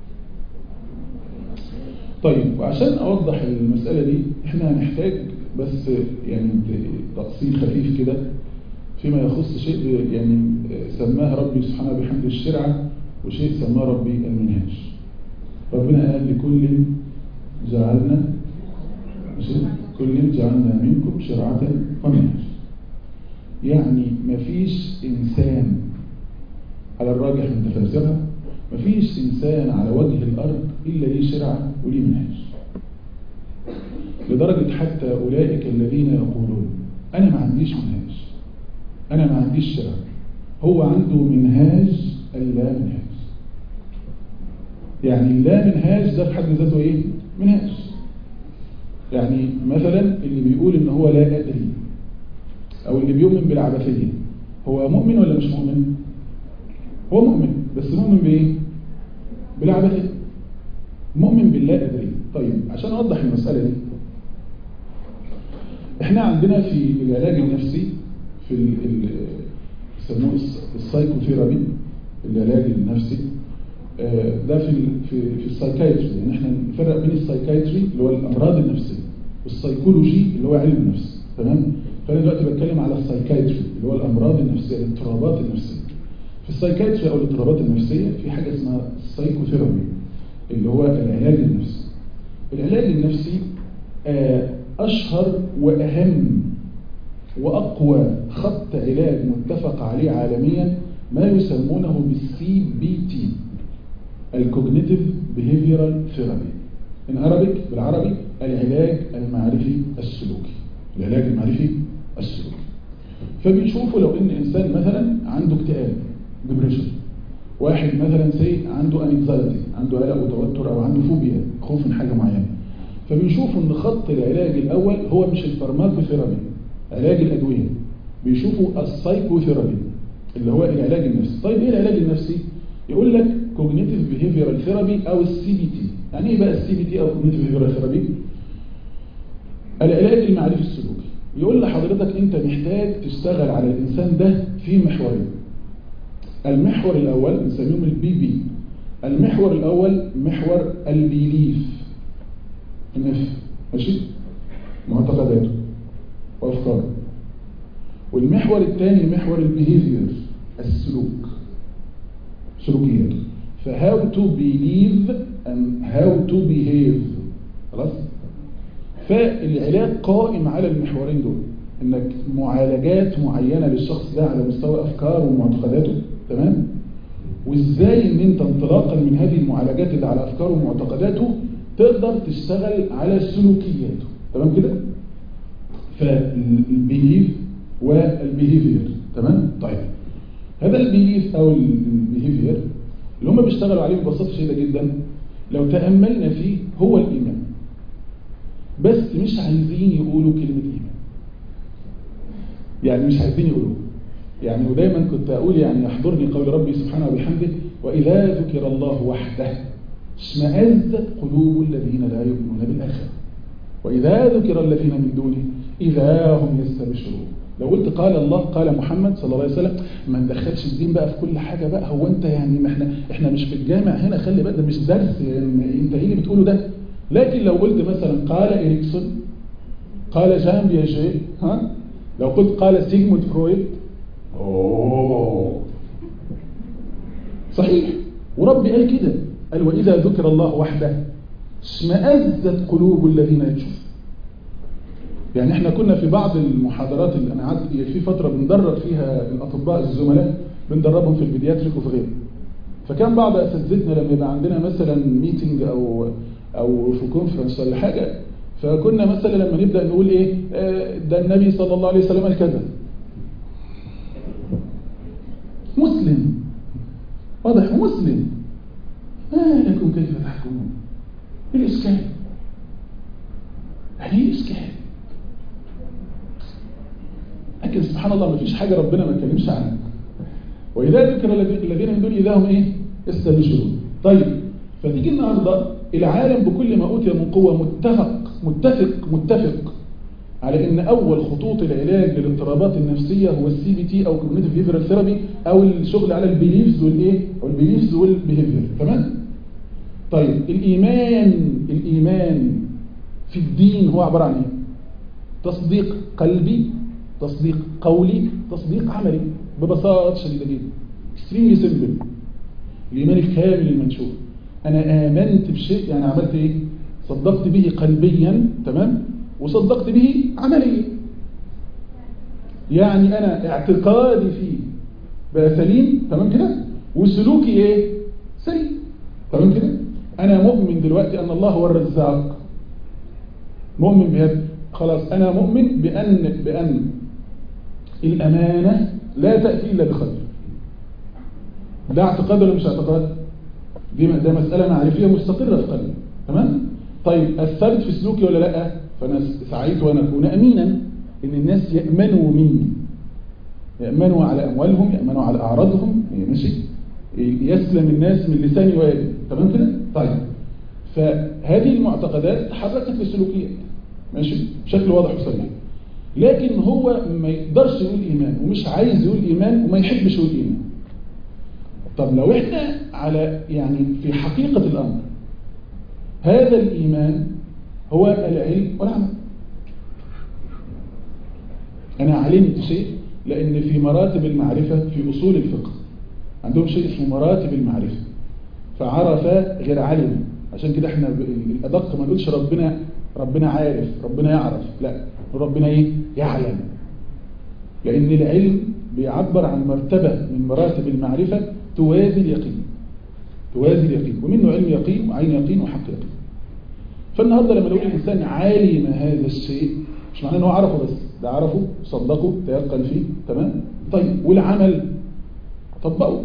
طيب وعشان اوضح المسألة دي احنا هنحتاج بس يعني تقصير خفيف كده فيما يخص شيء يعني سماه ربي سبحانه بحمد الشرعة وشيء سماه ربي المنهاج ربنا قال لكل جعلنا كل جعلنا منكم شرعة ومنهاج يعني مفيش إنسان على الراجح من تفسيرها مفيش إنسان على وجه الأرض إلا ليه شرعة وليه منهاج لدرجة حتى أولئك الذين يقولون أنا ما عنديش منهاج أنا ما عنديش شرع هو عنده منهاج اللا منهاج يعني اللا منهاج ده في حد ذاته إيه؟ منهاج يعني مثلا اللي بيقول إن هو لا أدري أو اللي بيؤمن بالعبثية هو مؤمن ولا مش مؤمن؟ هو مؤمن بس مؤمن بإيه؟ بالعبثية مؤمن بالله أدري طيب عشان أوضح المسألة دي احنا عندنا في العلاج النفسي في يسموه السايكوثيرابي العلاج النفسي ده في في في السايكايتري يعني احنا نفرق بين السايكايتري اللي هو الامراض النفسيه والسايكولوجي اللي هو علم النفس تمام فانا دلوقتي بتكلم على السايكايتري اللي هو الامراض النفسيه الاضطرابات النفسيه في السايكايتري او الاضطرابات النفسيه في حاجه اسمها السايكوثيرابي اللي هو العلاج النفسي العلاج النفسي أشهر وأهم وأقوى خط علاج متفق عليه عالميا ما يسمونه بالسي بي تي الكوجنيتيف بيهيفيرال ثيرابي ان Arabic بالعربي العلاج المعرفي السلوكي العلاج المعرفي السلوكي فبيشوفوا لو ان انسان مثلا عنده اكتئاب ديبريشن واحد مثلا سي عنده انكزايتي عنده قلق وتوتر او عنده فوبيا خوف من حاجه معينه فبيشوفوا ان خط العلاج الاول هو مش الفارماكوثيرابي علاج الادويه بيشوفوا السايكوثيرابي اللي هو العلاج النفسي طيب ايه العلاج النفسي يقول لك كوجنيتيف بيهيفيرال ثيرابي او السي بي تي يعني ايه بقى السي بي تي او كوجنيتيف بيهيفيرال ثيرابي العلاج المعرفي السلوكي يقول لحضرتك انت محتاج تشتغل على الانسان ده في محورين المحور الاول نسميهم البي بي المحور الاول محور البيليف النفس ماشي معتقداته وافكاره والمحور الثاني محور البيهيفير السلوك سلوكياته فهاو تو بيليف and هاو تو بيهيف خلاص فالعلاج قائم على المحورين دول انك معالجات معينة للشخص ده على مستوى افكاره ومعتقداته تمام وازاي ان انت انطلاقا من هذه المعالجات اللي على افكاره ومعتقداته تقدر تشتغل على سلوكياته تمام كده فالبيليف والبيهيفير تمام طيب هذا البيليف او البيهيفير اللي هم بيشتغلوا عليه ببساطه شديده جدا لو تاملنا فيه هو الايمان بس مش عايزين يقولوا كلمه ايمان يعني مش عايزين يقولوا يعني ودايما كنت اقول يعني يحضرني قول ربي سبحانه وبحمده واذا ذكر الله وحده اشمئزت قلوب الذين لا يؤمنون بالاخره واذا ذكر الذين من دونه اذا هم يستبشرون لو قلت قال الله قال محمد صلى الله عليه وسلم ما ندخلش الدين بقى في كل حاجة بقى هو انت يعني ما احنا احنا مش في الجامع هنا خلي بقى ده مش درس يعني انت ايه اللي بتقوله ده لكن لو قلت مثلا قال إريكسون قال جان بياجي ها لو قلت قال سيجموند فرويد اوه صحيح وربي قال كده قال وإذا ذكر الله وحده اشمئزت قلوب الذين يشوفون يعني احنا كنا في بعض المحاضرات اللي انا قعدت في فتره بندرب فيها الاطباء الزملاء بندربهم في البيدياتريك وفي غيره فكان بعض اساتذتنا لما يبقى عندنا مثلا ميتنج او او في كونفرنس ولا حاجه فكنا مثلا لما نبدا نقول ايه آه ده النبي صلى الله عليه وسلم قال كذا مسلم واضح مسلم ما لكم كيف تحكمون ايه الاشكال يعني ايه الاشكال لكن سبحان الله ما فيش حاجة ربنا ما اتكلمش عنها وإذا ذكر الذين من دون إذا هم إيه يستبشرون طيب فتيجي النهاردة العالم بكل ما أوتي من قوة متفق متفق متفق على ان اول خطوط العلاج للاضطرابات النفسيه هو السي بي تي او كوجنيتيف بيهيفيرال ثيرابي او الشغل على البيليفز والايه او البيليفز والبيهيفير تمام طيب الايمان الايمان في الدين هو عباره عن ايه تصديق قلبي تصديق قولي تصديق عملي ببساطه شديده جدا اكستريملي سيمبل الايمان الكامل المنشور انا امنت بشيء يعني عملت ايه صدقت به قلبيا تمام وصدقت به عمليا يعني انا اعتقادي فيه بقى سليم تمام كده وسلوكي ايه سليم تمام كده انا مؤمن دلوقتي ان الله هو الرزاق مؤمن بهذا خلاص انا مؤمن بان بان الامانه لا تاتي الا بخير ده اعتقاد ولا مش اعتقاد دي ده مساله معرفيه مستقره في قلبي تمام طيب الثابت في سلوكي ولا لا فانا سعيت وان اكون امينا ان الناس يامنوا مني يامنوا على اموالهم يامنوا على اعراضهم ماشي يسلم الناس من لساني ويدي تمام كده طيب فهذه المعتقدات تحركت للسلوكيات ماشي بشكل واضح وصريح لكن هو ما يقدرش يقول ايمان ومش عايز يقول ايمان وما يحبش يقول ايمان طب لو احنا على يعني في حقيقة الامر هذا الايمان هو العلم والعمل انا علمت شيء لان في مراتب المعرفة في اصول الفقه عندهم شيء اسمه مراتب المعرفة فعرف غير علم عشان كده احنا الادق ما نقولش ربنا ربنا عارف ربنا يعرف لا ربنا ايه يعلم لان العلم بيعبر عن مرتبة من مراتب المعرفة توازي اليقين توازي اليقين ومنه علم يقين وعين يقين وحق يقين فالنهاردة لما نقول الإنسان عالم هذا الشيء مش معناه ان هو عرفه بس ده عرفه صدقه تيقن فيه تمام طيب والعمل طبقه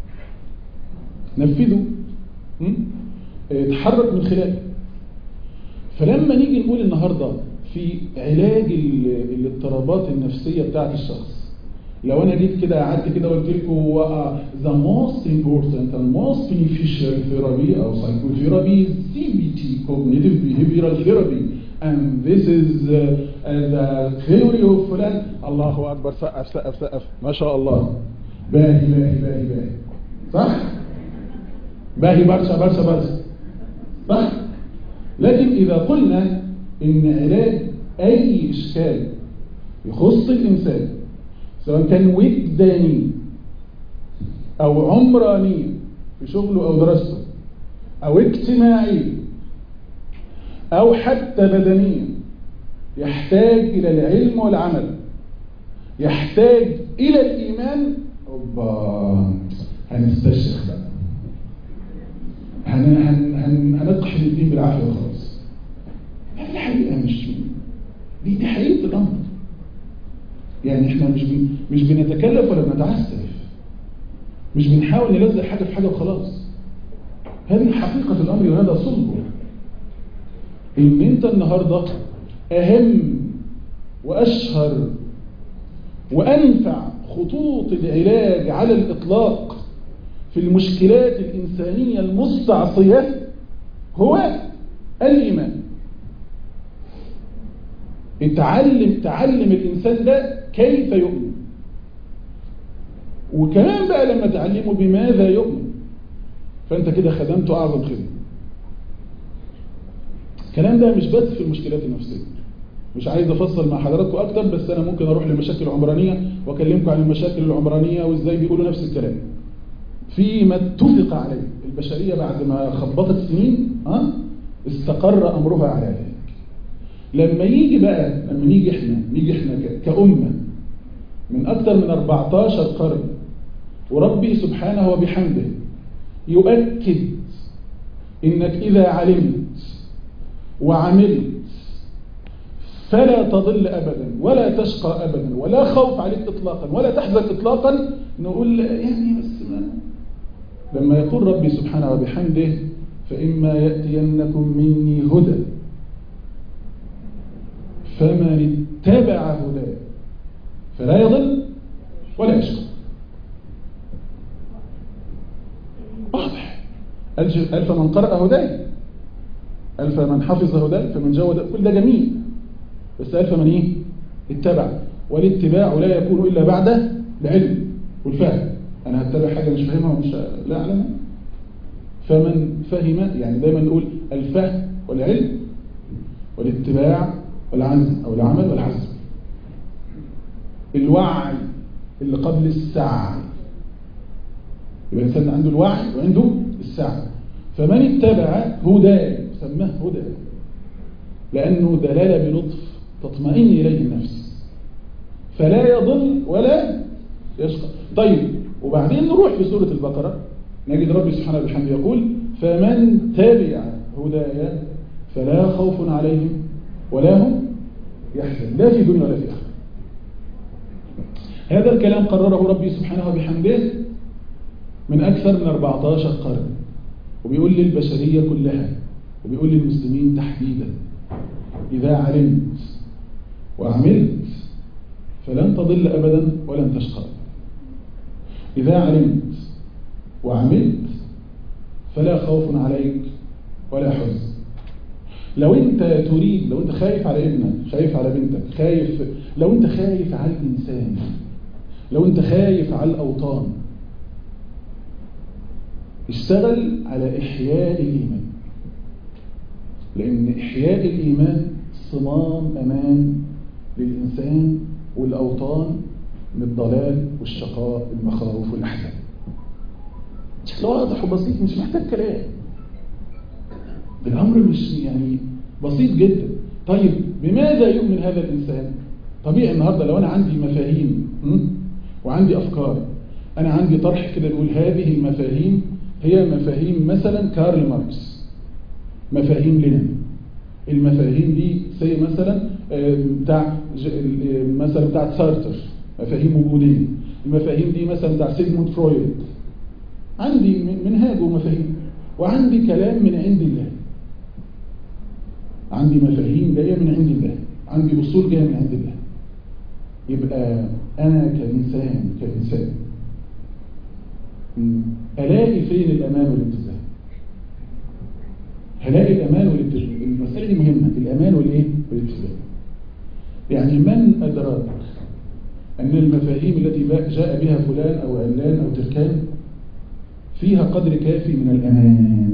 نفذه م? اتحرك من خلاله فلما نيجي نقول النهارده في علاج ال- الاضطرابات النفسيه بتاعت الشخص لو انا جيت كده قعدت كده وقلت لكم هو the most important and most beneficial therapy او psychotherapy is CBT cognitive behavioral therapy and this is uh, uh, the theory of فلان الله اكبر سقف سقف سقف ما شاء الله باهي باهي باهي باهي صح باهي برشا برشا برشا صح لكن إذا قلنا إن علاج أي إشكال يخص الإنسان سواء كان وجداني أو عمراني في شغله أو دراسته أو اجتماعي أو حتى بدنيا يحتاج إلى العلم والعمل يحتاج إلى الإيمان أوبا هنستشرخ بقى هن هن هن هنقحم الدين بالعافية وخلاص هذه الحقيقة مش دي دي حقيقة الأمر يعني احنا مش بن مش بنتكلف ولا بنتعسف مش بنحاول نلزق حاجة في حاجة وخلاص هذه حقيقة الأمر وهذا صلبه إن أنت النهاردة أهم وأشهر وأنفع خطوط العلاج على الإطلاق في المشكلات الإنسانية المستعصية هو الإيمان اتعلم تعلم الإنسان ده كيف يؤمن وكمان بقى لما تعلمه بماذا يؤمن فأنت كده خدمته أعظم خدمة الكلام ده مش بس في المشكلات النفسية مش عايز افصل مع حضراتكم اكتر بس انا ممكن اروح لمشاكل عمرانية واكلمكم عن المشاكل العمرانية وازاي بيقولوا نفس الكلام فيما اتفق عليه البشرية بعد ما خبطت سنين ها استقر امرها على ذلك لما يجي بقى لما نيجي احنا نيجي احنا ك- كأمة من اكتر من 14 قرن وربي سبحانه وبحمده يؤكد انك اذا علمت وعملت فلا تضل أبدا ولا تشقى أبدا ولا خوف عليك إطلاقا ولا تحزن إطلاقا نقول يعني بس ما لما يقول ربي سبحانه وبحمده فإما يأتينكم مني هدى فمن اتبع هداي فلا يضل ولا يشقى واضح ألف ألف من قرأ هداي ألف من حفظ هداي فمن جود كل ده جميل بس ألف من إيه اتبع والاتباع لا يكون إلا بعد العلم والفهم أنا هتبع حاجة مش فاهمها ومش لا أعلمها فمن فهم يعني دايما نقول الفهم والعلم والاتباع والعزم أو العمل والعزم الوعي اللي قبل السعي يبقى الإنسان عنده الوعي وعنده السعي فمن اتبع هداي سماه هدى لأنه دلالة بلطف تطمئن إليه النفس فلا يضل ولا يشقى طيب وبعدين نروح في سورة البقرة نجد ربي سبحانه وبحمده يقول فمن تبع هدايا فلا خوف عليهم ولا هم يحزن لا في دنيا ولا في آخرة هذا الكلام قرره ربي سبحانه وبحمده من أكثر من 14 قرن وبيقول للبشرية كلها وبيقول للمسلمين تحديدا إذا علمت وعملت فلن تضل أبدا ولن تشقى إذا علمت وعملت فلا خوف عليك ولا حزن لو انت تريد لو انت خايف على ابنك خايف على بنتك خايف لو انت خايف على الإنسان لو انت خايف على الأوطان اشتغل على إحياء الإيمان لأن إحياء الإيمان صمام أمان للإنسان والأوطان من الضلال والشقاء والمخاوف والأحزان بشكل واضح وبسيط مش محتاج كلام الأمر مش يعني بسيط جدا طيب بماذا يؤمن هذا الإنسان طبيعي النهاردة لو أنا عندي مفاهيم م? وعندي أفكار أنا عندي طرح كده نقول هذه المفاهيم هي مفاهيم مثلا كارل ماركس مفاهيم لينين المفاهيم دي زي مثلا بتاع مثلا بتاع سارتر مفاهيم وجودية المفاهيم دي مثلا بتاع سيجموند فرويد عندي منهاج ومفاهيم وعندي كلام من عند الله عندي مفاهيم جاية من عند الله عندي أصول جاية من عند الله يبقى أنا كإنسان كإنسان ألاقي فين الأمان والاتزان هلاقي الأمان والاتزان المسألة دي مهمة الأمان والإيه والاتزان يعني من أدراك أن المفاهيم التي جاء بها فلان أو علان أو تركان فيها قدر كافي من الأمان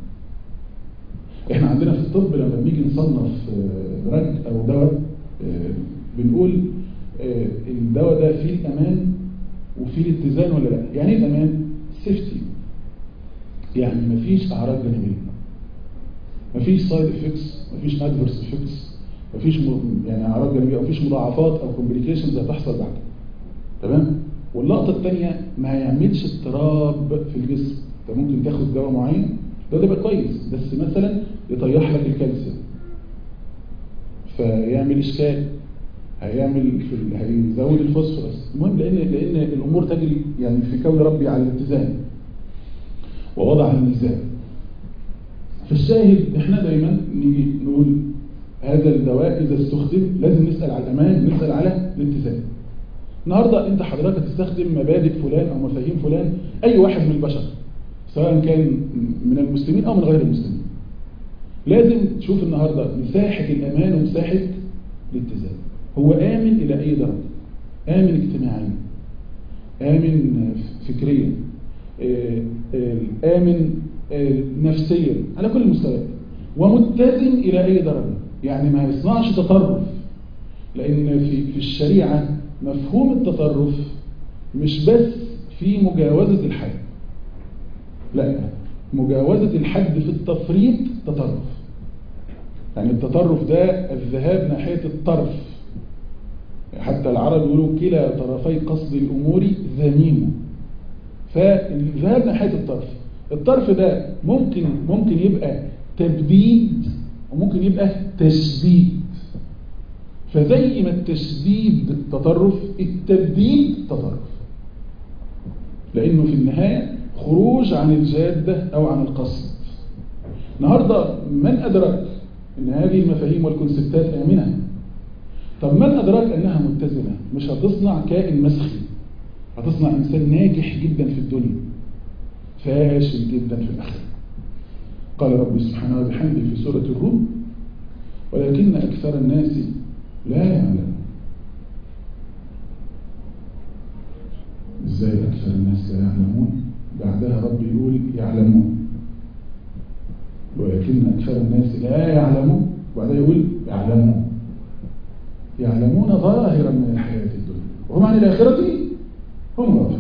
احنا عندنا في الطب لما بنيجي نصنف دراج أو دواء بنقول الدواء ده فيه الأمان وفيه الاتزان ولا لا يعني ايه الأمان سيفتي يعني مفيش أعراض جانبية مفيش سايد افكتس مفيش ادفرس افكتس مفيش م... يعني اعراض جانبيه مفيش مضاعفات او كومبليكيشنز هتحصل بعد تمام واللقطه الثانيه ما يعملش اضطراب في الجسم انت ممكن تاخد دواء معين ده ده كويس بس مثلا يطيح لك الكالسيوم فيعمل اشكال هيعمل في ال... هيزود الفوسفورس المهم لان لان الامور تجري يعني في كون ربي على الاتزان ووضع الميزان فالشاهد احنا دايما نيجي نقول هذا الدواء اذا استخدم لازم نسال على الامان نسال على الاتزان النهارده انت حضرتك هتستخدم مبادئ فلان او مفاهيم فلان اي واحد من البشر سواء كان من المسلمين او من غير المسلمين لازم تشوف النهارده مساحه الامان ومساحه الاتزان هو امن الى اي درجه امن اجتماعيا امن فكريا امن نفسيا على كل المستويات ومتزن الى اي درجه يعني ما يصنعش تطرف لان في في الشريعه مفهوم التطرف مش بس في مجاوزه الحد لا مجاوزه الحد في التفريط تطرف يعني التطرف ده الذهاب ناحيه الطرف حتى العرب يقولوا كلا طرفي قصد الامور ذميم فالذهاب ناحيه الطرف الطرف ده ممكن ممكن يبقى تبديد وممكن يبقى تشديد فزي ما التشديد تطرف التبديد تطرف لانه في النهايه خروج عن الجاده او عن القصد النهارده من ادرك ان هذه المفاهيم والكونسبتات امنه طب من ادرك انها متزنه مش هتصنع كائن مسخي هتصنع انسان ناجح جدا في الدنيا فاشل جدا في الآخرة قال رب سبحانه وبحمده في سورة الروم ولكن أكثر الناس لا يعلمون إزاي أكثر الناس لا يعلمون بعدها رب يقول يعلمون ولكن أكثر الناس لا يعلمون وبعدها يقول يعلمون يعلمون ظاهرا من الحياة الدنيا وهم عن الآخرة هم غافلون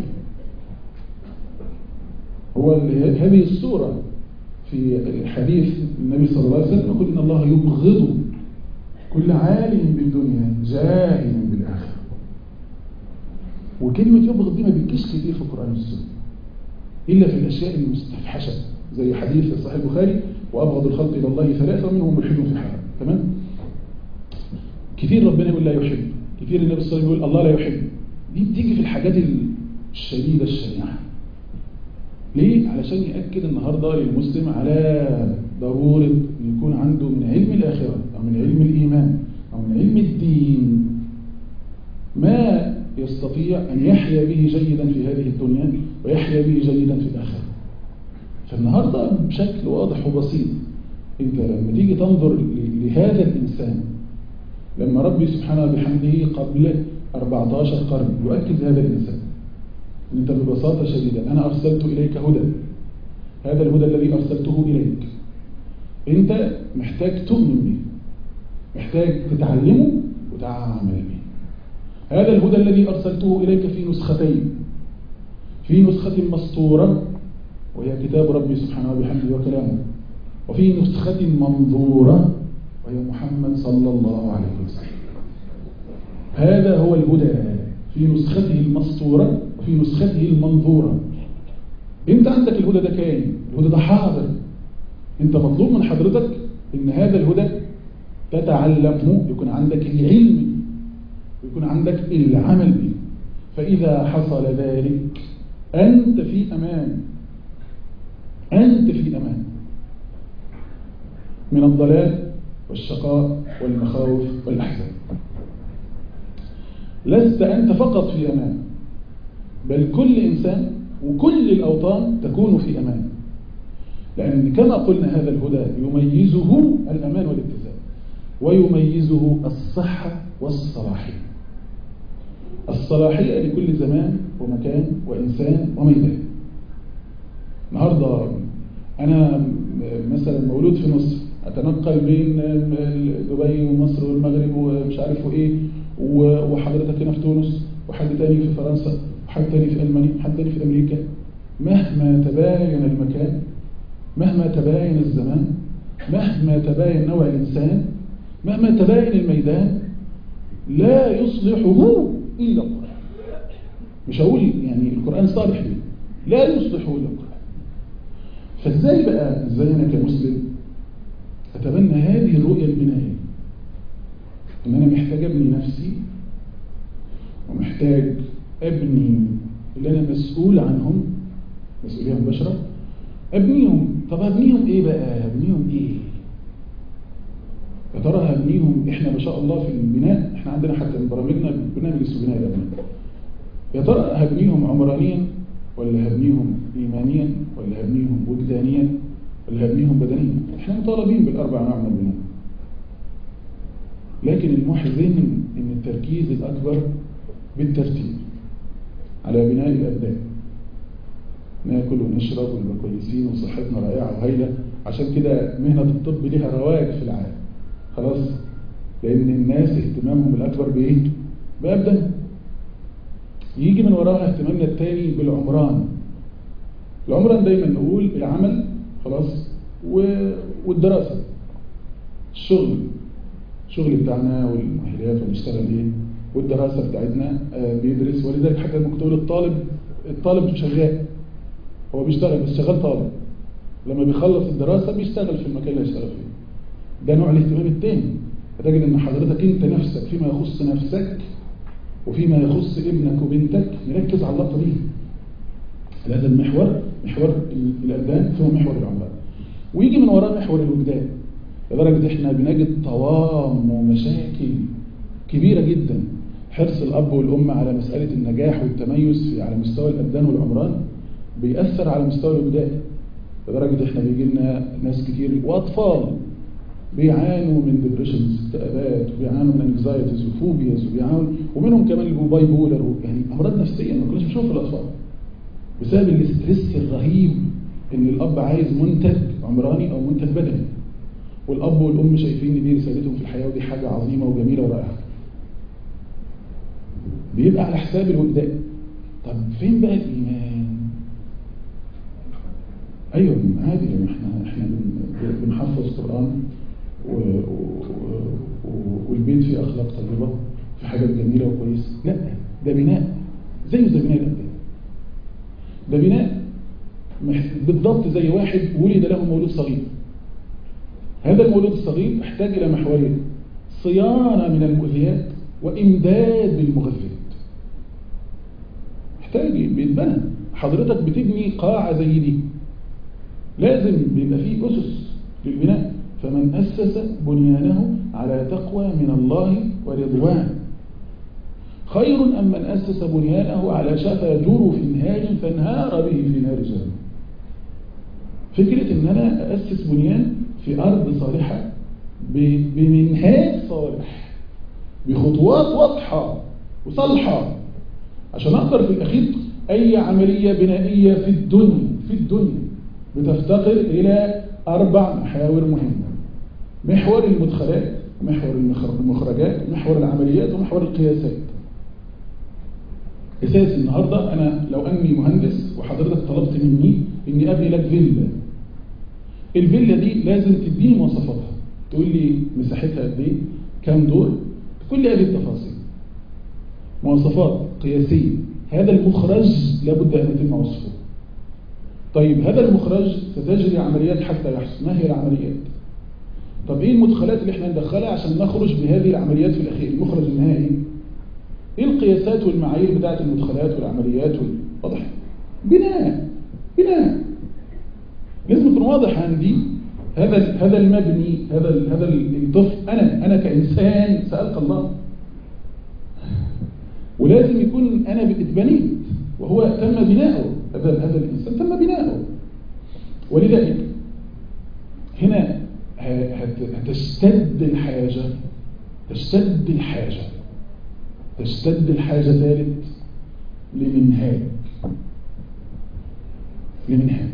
هو هذه الصورة في حديث النبي صلى الله عليه وسلم يقول إن الله يبغض كل عالم بالدنيا جاهل بالآخرة وكلمة يبغض دي ما بتجيش كتير في القرآن والسنة إلا في الأشياء المستفحشة زي حديث في صحيح البخاري وأبغض الخلق إلى الله ثلاثة ومنهم ملحد في حرام تمام كثير ربنا يقول لا يحب كثير النبي صلى الله عليه وسلم يقول الله لا يحب دي بتيجي في الحاجات الشديدة الشنيعة ليه؟ علشان يأكد النهاردة للمسلم على ضرورة أن يكون عنده من علم الآخرة أو من علم الإيمان أو من علم الدين ما يستطيع أن يحيا به جيدا في هذه الدنيا ويحيا به جيدا في الآخرة فالنهاردة بشكل واضح وبسيط أنت لما تيجي تنظر لهذا الإنسان لما ربي سبحانه بحمده قبل 14 قرن يؤكد هذا الإنسان انت ببساطة شديدة انا ارسلت اليك هدى هذا الهدى الذي ارسلته اليك انت محتاج تؤمن به محتاج تتعلمه وتعمل به هذا الهدى الذي ارسلته اليك في نسختين في نسخة مسطورة وهي كتاب ربي سبحانه وبحمده وكلامه وفي نسخة منظورة وهي محمد صلى الله عليه وسلم هذا هو الهدى في نسخته المسطورة وفي نسخته المنظورة انت عندك الهدى ده كاين الهدى ده حاضر انت مطلوب من حضرتك ان هذا الهدى تتعلمه يكون عندك العلم ويكون عندك العمل به فإذا حصل ذلك أنت في أمان أنت في أمان من الضلال والشقاء والمخاوف والأحزان لست أنت فقط في أمان بل كل إنسان وكل الأوطان تكون في أمان لأن كما قلنا هذا الهدى يميزه الأمان والاتزان ويميزه الصحة والصلاحية الصلاحية لكل زمان ومكان وإنسان وميدان النهاردة أنا مثلا مولود في مصر أتنقل بين دبي ومصر والمغرب ومش عارف إيه وحضرتك هنا في تونس وحد تاني في فرنسا وحد تاني في ألمانيا وحد تاني في أمريكا مهما تباين المكان مهما تباين الزمان مهما تباين نوع الإنسان مهما تباين الميدان لا يصلحه إلا القرآن مش هقول يعني القرآن صالح ليه لا يصلحه إلا القرآن فازاي بقى ازاي أنا كمسلم أتبنى هذه الرؤية البنائية إن أنا محتاج أبني نفسي ومحتاج أبني اللي أنا مسؤول عنهم مسؤولية مباشرة أبنيهم طب أبنيهم إيه بقى أبنيهم إيه يا ترى هبنيهم إحنا ما شاء الله في البناء إحنا عندنا حتى من برامجنا برنامج اسمه بناء الأبناء يا ترى هبنيهم عمرانيا ولا هبنيهم إيمانيا ولا هبنيهم وجدانيا ولا هبنيهم بدنيا إحنا مطالبين بالأربع أنواع من البناء لكن المحزن إن التركيز الأكبر بالترتيب على بناء الأبدان ناكل ونشرب ونبقى كويسين وصحتنا رائعة وهايلة عشان كده مهنة الطب ليها رواج في العالم خلاص لأن الناس اهتمامهم الأكبر بإيه؟ بأبدان يجي من وراها اهتمامنا التاني بالعمران العمران دايما نقول العمل خلاص و... والدراسة الشغل الشغل بتاعنا والمؤهلات ونشتغل ايه والدراسة بتاعتنا آه بيدرس ولذلك حتى ممكن تقول الطالب الطالب شغال هو بيشتغل بس شغال طالب لما بيخلص الدراسة بيشتغل في المكان اللي هيشتغل فيه ده نوع الاهتمام التاني فتجد ان حضرتك انت نفسك فيما يخص نفسك وفيما يخص ابنك وبنتك نركز على اللقطة دي هذا المحور محور الأبدان ثم محور العمران ويجي من وراه محور الوجدان لدرجة احنا بنجد طوام ومشاكل كبيرة جدا حرص الأب والأم على مسألة النجاح والتميز في على مستوى الأبدان والعمران بيأثر على مستوى الوجدان لدرجة احنا بيجي لنا ناس كتير وأطفال بيعانوا من ديبريشنز اكتئابات وبيعانوا من انكزايتيز وفوبياز وبيعانوا ومنهم كمان اللي باي بولر يعني امراض نفسيه ما كناش بنشوفها في الاطفال بسبب الاسترس الرهيب ان الاب عايز منتج عمراني او منتج بدني والاب والام شايفين ان دي رسالتهم في الحياه ودي حاجه عظيمه وجميله ورائعه بيبقى على حساب الوجدان طب فين بقى الايمان ايوه عادي يعني احنا احنا بنحفظ قران و... و... والبيت فيه اخلاق طيبه في حاجات جميله وكويسه لا ده بناء زيه زي بناء الابدان ده بناء بالضبط زي واحد ولد له مولود صغير هذا المولود الصغير احتاج الى محورين صيانه من المؤذيات وامداد بالمغذيات محتاج بيتبنى حضرتك بتبني قاعه زي دي لازم بيبقى فيه اسس للبناء فمن أسس بنيانه على تقوى من الله ورضوان خير أم من أسس بنيانه على شفا جرف نهار فانهار به في نار جهنم فكرة أن أنا أسس بنيان في أرض صالحة بمنهاج صالح بخطوات واضحة وصالحة عشان أقدر في الأخير أي عملية بنائية في الدنيا في الدنيا بتفتقر إلى أربع محاور مهمة محور المدخلات ومحور المخرجات ومحور العمليات ومحور القياسات أساسي النهاردة أنا لو أني مهندس وحضرتك طلبت مني إني أبني لك فيلا الفيلا دي لازم تديني مواصفاتها تقول لي مساحتها قد إيه كام دور كل هذه التفاصيل مواصفات قياسية هذا المخرج لابد أن يتم وصفه طيب هذا المخرج ستجري عمليات حتى يحصل ما هي العمليات طب ايه المدخلات اللي احنا ندخلها عشان نخرج بهذه العمليات في الاخير المخرج النهائي ايه القياسات والمعايير بتاعه المدخلات والعمليات وال... واضح بناء بناء لازم يكون واضح عندي هذا هذا المبني هذا هذا الطفل انا انا كانسان سالت الله ولازم يكون انا اتبنيت وهو تم بناؤه هذا هذا الانسان تم بناؤه ولذلك هنا هتشتد الحاجه تشتد الحاجه تشتد الحاجه ثالث لمنهاج لمنهاج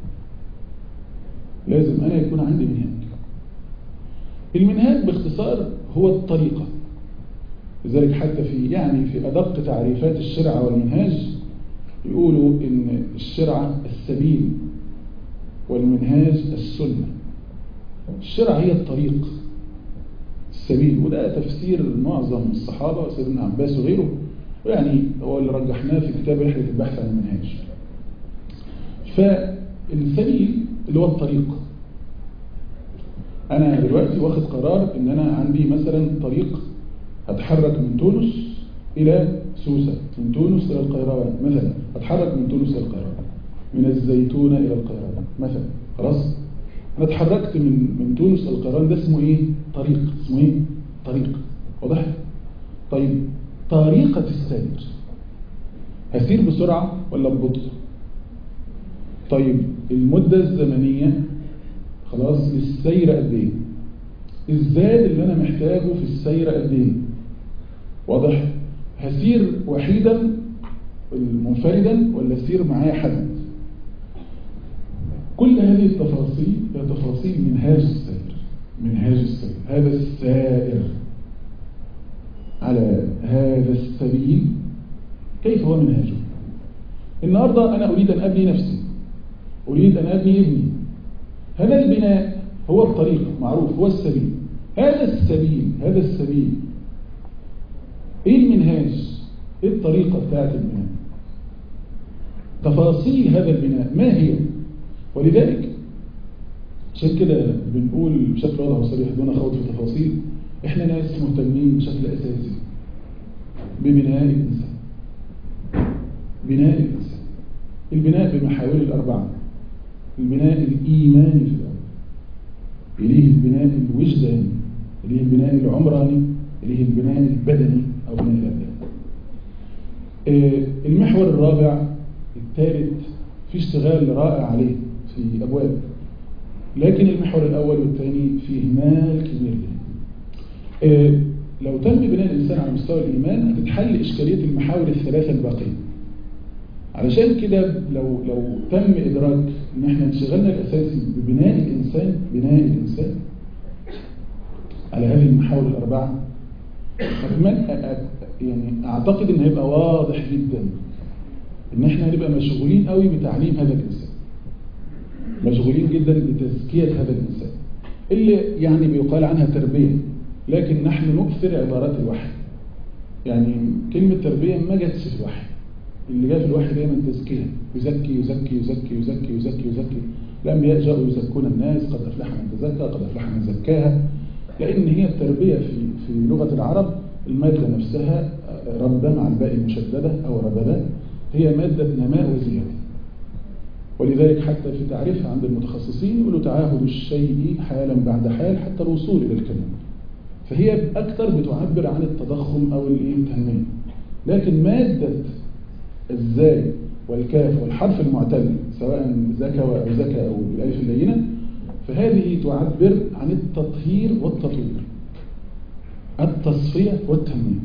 لازم أنا يكون عندي منهاج المنهاج باختصار هو الطريقة لذلك حتى في يعني في أدق تعريفات الشرع والمنهاج يقولوا إن الشرع السبيل والمنهاج السنة الشرع هي الطريق السبيل وده تفسير معظم الصحابة سيدنا عباس وغيره ويعني هو اللي رجحناه في كتاب رحلة البحث عن المنهاج فالسبيل اللي هو الطريق انا دلوقتي واخد قرار ان انا عندي مثلا طريق هتحرك من تونس الى سوسة من تونس الى القيروان مثلا هتحرك من تونس الى القيروان من الزيتونة الى القيروان مثلا خلاص انا اتحركت من من تونس الى القيروان ده اسمه ايه طريق اسمه ايه طريق واضح طيب طريقة السير هسير بسرعة ولا ببطء طيب المدة الزمنية خلاص للسير قد ايه الزاد اللي انا محتاجه في السير قد ايه واضح هسير وحيدا منفردا ولا اسير معايا حد كل هذه التفاصيل هي تفاصيل منهاج السير منهاج السير هذا السائر على هذا السبيل كيف هو منهاجه النهاردة أنا أريد أن أبني نفسي أريد أن أبني ابني هذا البناء هو الطريق معروف هو السبيل هذا السبيل هذا السبيل ايه المنهاج ايه الطريقة بتاعت البناء تفاصيل هذا البناء ما هي ولذلك عشان كده بنقول بشكل واضح وصريح دون خوض في التفاصيل احنا ناس مهتمين بشكل اساسي ببناء الانسان بناء الانسان البناء بمحاور الاربعه البناء الإيماني في الأرض إليه البناء الوجداني إليه البناء العمراني إليه البناء البدني أو بناء الأبدان المحور الرابع الثالث في اشتغال رائع عليه في أبواب لكن المحور الأول والثاني فيه مال كبير له لو تم بناء الإنسان على مستوى الإيمان هتتحل إشكالية المحاور الثلاثة الباقية علشان كده لو لو تم إدراك إن إحنا انشغلنا الأساسي ببناء الإنسان بناء الإنسان على هذه المحاور الأربعة يعني أعتقد إن هيبقى واضح جدا إن إحنا هنبقى مشغولين قوي بتعليم هذا الإنسان مشغولين جدا بتزكية هذا الإنسان اللي يعني بيقال عنها تربية لكن نحن نؤثر عبارات الوحي يعني كلمة تربية ما جاتش في الوحي اللي جاء في الوحي دايما تزكية يزكي يزكي يزكي يزكي يزكي يزكي الأنبياء جاءوا يزكون الناس قد أفلح من تزكى قد أفلح من زكاها لأن هي التربية في في لغة العرب المادة نفسها ربا مع الباء المشددة أو ربدا هي مادة نماء وزيادة ولذلك حتى في تعريفها عند المتخصصين يقولوا تعاهد الشيء حالا بعد حال حتى الوصول إلى الكلام فهي أكثر بتعبر عن التضخم أو التنمية لكن مادة الزاي والكاف والحرف المعتل سواء زكى أو زكى أو بالألف اللينة فهذه تعبر عن التطهير والتطوير التصفية والتنمية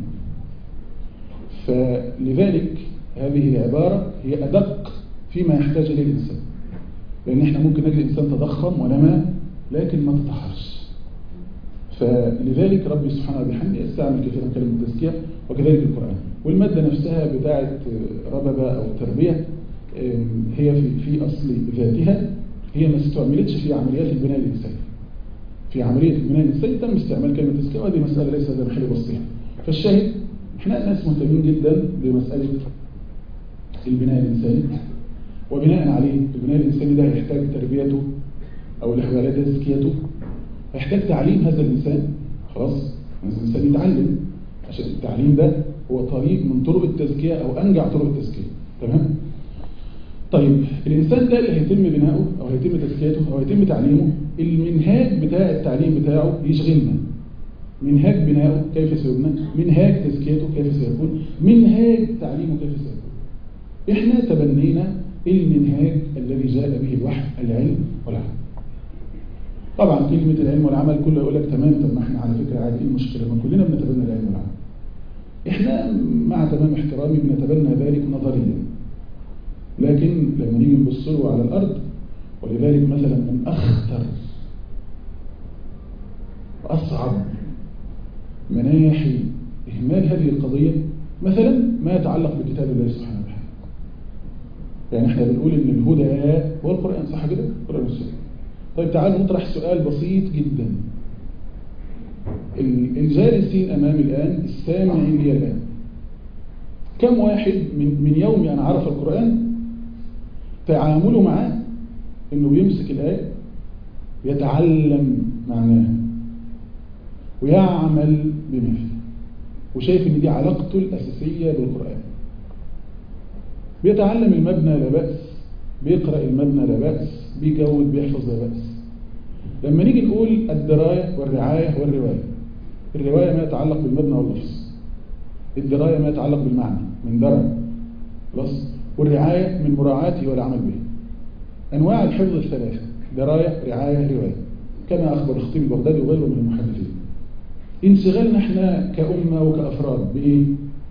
فلذلك هذه العبارة هي أدق فيما يحتاج إليه الإنسان لأن إحنا ممكن نجد إنسان تضخم ونما لكن ما تطهرش فلذلك ربي سبحانه وبحمده يستعمل كثيرا كلمة التزكية وكذلك القرآن والمادة نفسها بتاعة رببة أو التربية هي في, في أصل ذاتها هي ما استعملتش في عمليات البناء الإنساني في عملية البناء الإنساني تم استعمال كلمة التزكية وهذه مسألة ليس هذا محل بسيطة فالشاهد احنا ناس مهتمين جدا بمسألة البناء الإنساني وبناء عليه البناء الإنساني ده يحتاج تربيته أو الإحوالات تزكيته هيحتاج تعليم هذا الإنسان خلاص هذا الإنسان يتعلم عشان التعليم ده هو طريق من طرق التزكية أو أنجع طرق التزكية تمام؟ طيب الإنسان ده اللي هيتم بناؤه أو هيتم تزكيته أو هيتم تعليمه المنهاج بتاع التعليم بتاعه يشغلنا منهاج بناؤه كيف سيبنى منهاج تزكيته كيف سيكون منهاج تعليمه كيف سيكون احنا تبنينا المنهاج الذي جاء به الوحي العلم والعمل طبعا كلمة العلم والعمل كله يقول لك تمام طب ما احنا على فكرة عادي ايه المشكلة ما كلنا بنتبنى العلم والعمل احنا مع تمام احترامي بنتبنى ذلك نظريا لكن لما نيجي نبص له على الأرض ولذلك مثلا من أخطر وأصعب مناحي إهمال هذه القضية مثلا ما يتعلق بكتاب الله سبحانه وتعالى يعني احنا بنقول ان الهدى هو القرآن صح كده؟ القرآن والسنة طيب تعالوا نطرح سؤال بسيط جدا الجالسين أمامي الآن السامعين لي الآن كم واحد من, من يوم أن عرف القرآن تعامله معاه انه بيمسك الآية يتعلم معناها ويعمل بما فيه وشايف ان دي علاقته الأساسية بالقرآن بيتعلم المبنى لا بأس بيقرأ المبنى لا بأس بيجود بيحفظ لا بأس لما نيجي نقول الدراية والرعاية والرواية الرواية ما يتعلق بالمبنى واللفظ الدراية ما يتعلق بالمعنى من درى خلاص والرعاية من مراعاته والعمل به أنواع الحفظ الثلاثة دراية رعاية رواية كما أخبر الخطيب البغدادي وغيره من المحدثين انشغالنا احنا كأمة وكأفراد بإيه؟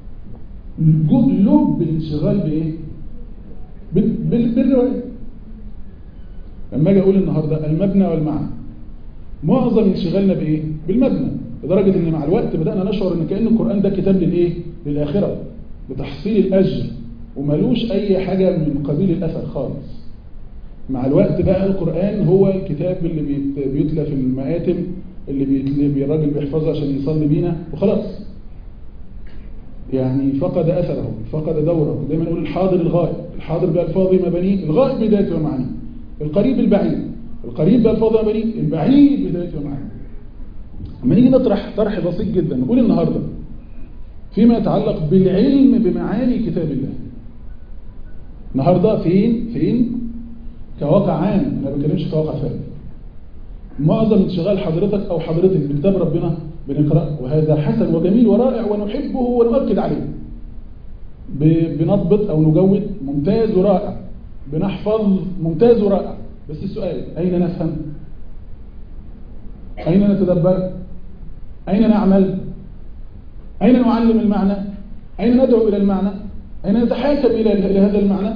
لب الانشغال بإيه؟ بالرواية لما أجي أقول النهاردة المبنى والمعنى معظم انشغالنا بإيه؟ بالمبنى لدرجة ان مع الوقت بدأنا نشعر ان كأن القرآن ده كتاب للإيه؟ للآخرة لتحصيل الأجر وملوش أي حاجة من قبيل الأثر خالص مع الوقت بقى القرآن هو الكتاب اللي بيتلى في المآتم اللي الراجل بيحفظه عشان يصلي بينا وخلاص يعني فقد أثره فقد دوره دايما نقول الحاضر الغائب الحاضر بألفاظ مبانيه الغائب بدايته ومعانيه القريب البعيد القريب بألفاظ مبانيه البعيد بدايته ومعانيه لما نيجي نطرح طرح بسيط جدا نقول النهاردة فيما يتعلق بالعلم بمعاني كتاب الله النهاردة فين فين كواقع عام انا ما بتكلمش كواقع فرد معظم انشغال حضرتك او حضرتك بكتاب ربنا بنقرأ وهذا حسن وجميل ورائع ونحبه ونؤكد عليه بنضبط او نجود ممتاز ورائع بنحفظ ممتاز ورائع بس السؤال اين نفهم اين نتدبر اين نعمل اين نعلم المعنى اين ندعو الى المعنى اين نتحاكم الى هذا المعنى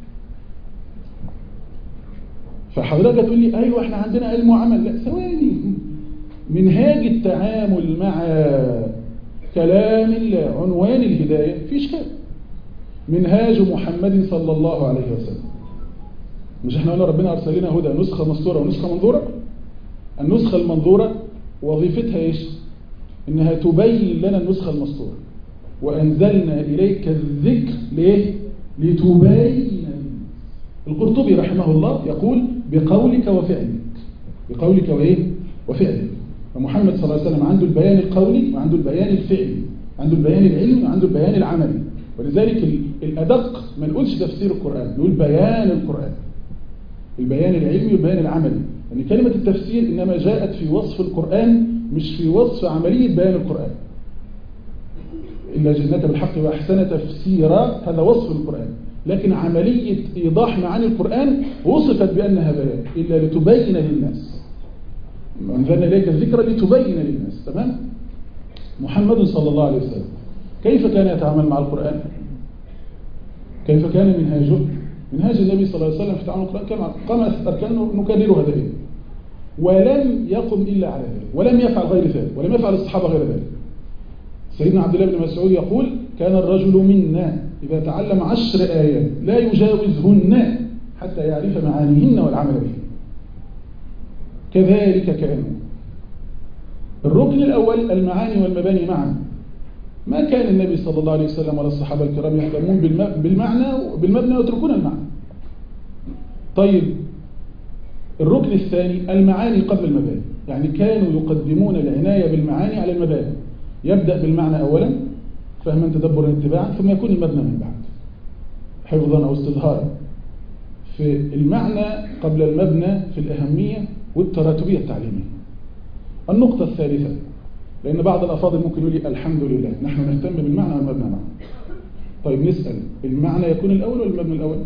فحضرتك تقول لي ايوه احنا عندنا علم وعمل لا ثواني منهاج التعامل مع كلام الله عنوان الهداية في اشكال منهاج محمد صلى الله عليه وسلم مش احنا قلنا ربنا ارسل لنا هدى نسخة مسطورة ونسخة منظورة النسخة المنظورة وظيفتها ايش انها تبين لنا النسخة المسطورة وانزلنا اليك الذكر ليه لتبين القرطبي رحمه الله يقول بقولك وفعلك بقولك وايه وفعلك فمحمد صلى الله عليه وسلم عنده البيان القولي وعنده البيان الفعلي عنده البيان العلمي وعنده البيان العملي ولذلك الأدق ما نقولش تفسير القرآن نقول بيان القرآن البيان العلمي والبيان العملي لأن يعني كلمة التفسير إنما جاءت في وصف القرآن مش في وصف عملية بيان القرآن إلا جئناك بالحق وأحسن تفسيرا هذا وصف القرآن لكن عملية إيضاح معاني القرآن وصفت بأنها بيان إلا لتبين للناس أنزلنا إليك الذكر لتبين للناس تمام محمد صلى الله عليه وسلم كيف كان يتعامل مع القرآن كيف كان منهاجه منهاج النبي صلى الله عليه وسلم في تعامل القرآن كما قام أركان نكررها دائما ولم يقم إلا على ذلك ولم يفعل غير ذلك ولم يفعل الصحابة غير ذلك سيدنا عبد الله بن مسعود يقول كان الرجل منا إذا تعلم عشر آيات لا يجاوزهن حتى يعرف معانيهن والعمل بهن كذلك كانوا الركن الأول المعاني والمباني معا ما كان النبي صلى الله عليه وسلم ولا الصحابة الكرام يهتمون بالمعنى بالمبنى ويتركون المعنى طيب الركن الثاني المعاني قبل المباني يعني كانوا يقدمون العناية بالمعاني على المبادئ يبدأ بالمعنى أولا فهما تدبرا اتباعا ثم يكون المبنى من بعد حفظا أو استظهارا في المعنى قبل المبنى في الأهمية والتراتبية التعليمية النقطة الثالثة لأن بعض الأفاضل ممكن يقول لي الحمد لله نحن نهتم بالمعنى والمبنى معا طيب نسأل المعنى يكون الأول ولا المبنى الأول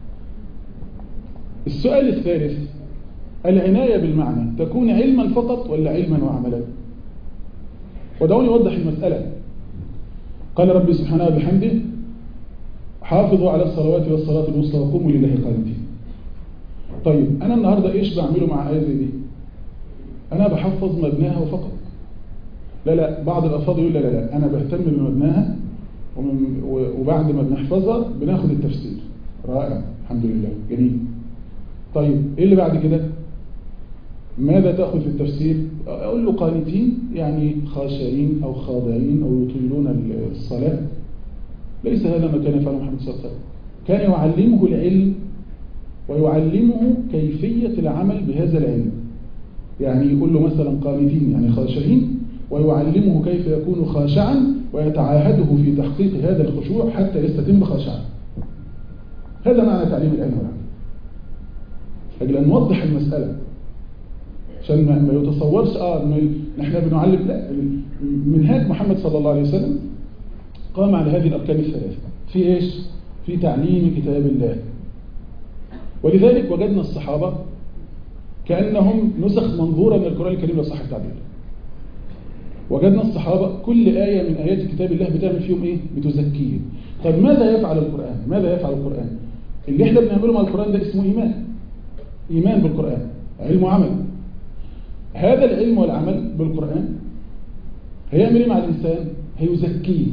السؤال الثالث العناية بالمعنى تكون علما فقط ولا علما وعملا ودعوني أوضح المسألة قال ربي سبحانه بحمده حافظوا على الصلوات والصلاة الوسطى وقوموا لله قانتين طيب أنا النهاردة إيش بعمله مع آية زي دي أنا بحفظ مبناها فقط لا لا بعض الأفاضل يقول لا لا لا أنا بهتم بمبناها وبعد ما بنحفظها بناخد التفسير رائع الحمد لله جميل طيب إيه اللي بعد كده ماذا تأخذ في التفسير أقول له قانتين يعني خاشعين أو خاضعين أو يطيلون الصلاة ليس هذا ما كان يفعله محمد صلى الله عليه وسلم كان يعلمه العلم ويعلمه كيفية العمل بهذا العلم يعني يقول له مثلا قانتين يعني خاشعين ويعلمه كيف يكون خاشعا ويتعاهده في تحقيق هذا الخشوع حتى يستتم خاشعا هذا معنى تعليم العلم والعمل أجل أن نوضح المسألة عشان ما يتصورش اه نحن بنعلم لا منهاج محمد صلى الله عليه وسلم قام على هذه الأركان الثلاثة في إيش؟ في تعليم كتاب الله ولذلك وجدنا الصحابة كأنهم نسخ منظورة من القرآن الكريم لصح التعبير وجدنا الصحابة كل آية من آيات كتاب الله بتعمل فيهم إيه؟ بتزكيه طب ماذا يفعل القرآن؟ ماذا يفعل القرآن؟ اللي احنا بنعمله مع القرآن ده اسمه إيمان إيمان بالقرآن علم وعمل هذا العلم والعمل بالقرآن هيعمل ايه مع الإنسان هيزكيه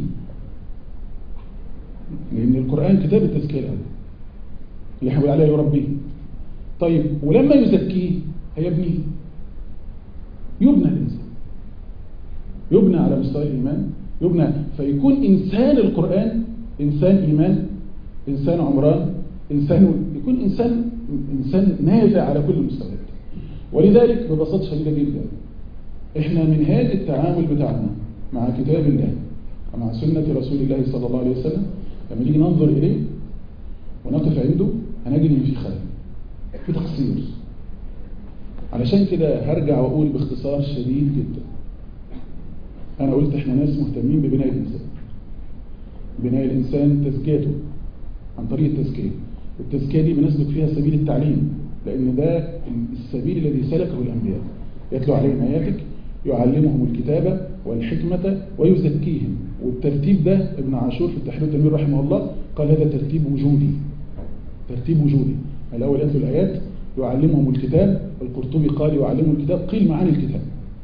لأن القرآن كتاب التزكية الأول اللي احنا بنقول عليه يربيه طيب ولما يزكيه هيبنيه يبنى الإنسان يبنى على مستوى الإيمان يبنى فيكون إنسان القرآن إنسان إيمان إنسان عمران إنسان يكون إنسان إنسان نافع على كل المستويات ولذلك ببساطة شديدة جدا إحنا منهاج التعامل بتاعنا مع كتاب الله ومع سنة رسول الله صلى الله عليه وسلم لما نيجي ننظر إليه ونقف عنده هنجد إن في خلل في تقصير علشان كده هرجع وأقول باختصار شديد جدا أنا قلت إحنا ناس مهتمين ببناء الإنسان بناء الإنسان تزكيته عن طريق التزكية والتزكية دي بنسلك فيها سبيل التعليم لأن ده السبيل الذي سلكه الأنبياء يتلو عليهم آياتك يعلمهم الكتابة والحكمة ويزكيهم والترتيب ده ابن عاشور في التحرير التنوير رحمه الله قال هذا ترتيب وجودي ترتيب وجودي الأول يتلو الآيات يعلمهم الكتاب القرطبي قال يعلمهم الكتاب قيل معاني الكتاب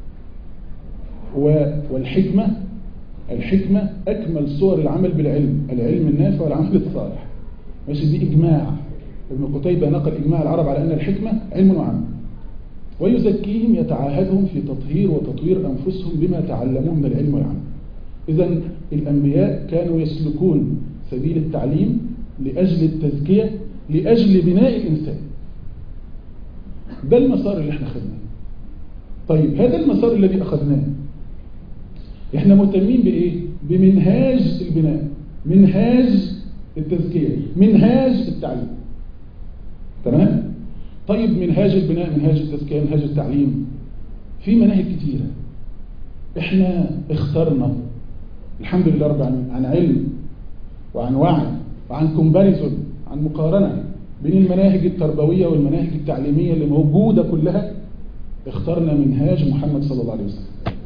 والحكمة الحكمة أكمل صور العمل بالعلم العلم النافع والعمل الصالح ماشي دي إجماع ابن قتيبة نقل إجماع العرب على أن الحكمة علم وعمل ويزكيهم يتعاهدهم في تطهير وتطوير أنفسهم بما تعلموه من العلم والعمل إذا الأنبياء كانوا يسلكون سبيل التعليم لأجل التزكية لأجل بناء الإنسان ده المسار اللي احنا خدناه طيب هذا المسار الذي أخذناه احنا مهتمين بإيه؟ بمنهاج البناء منهاج التزكية منهاج التعليم تمام؟ طيب منهاج البناء منهاج التزكية منهاج التعليم في مناهج كتيرة احنا اخترنا الحمد لله رب العالمين عن علم وعن وعي وعن كومباريزون عن مقارنة بين المناهج التربوية والمناهج التعليمية اللي موجودة كلها اخترنا منهاج محمد صلى الله عليه وسلم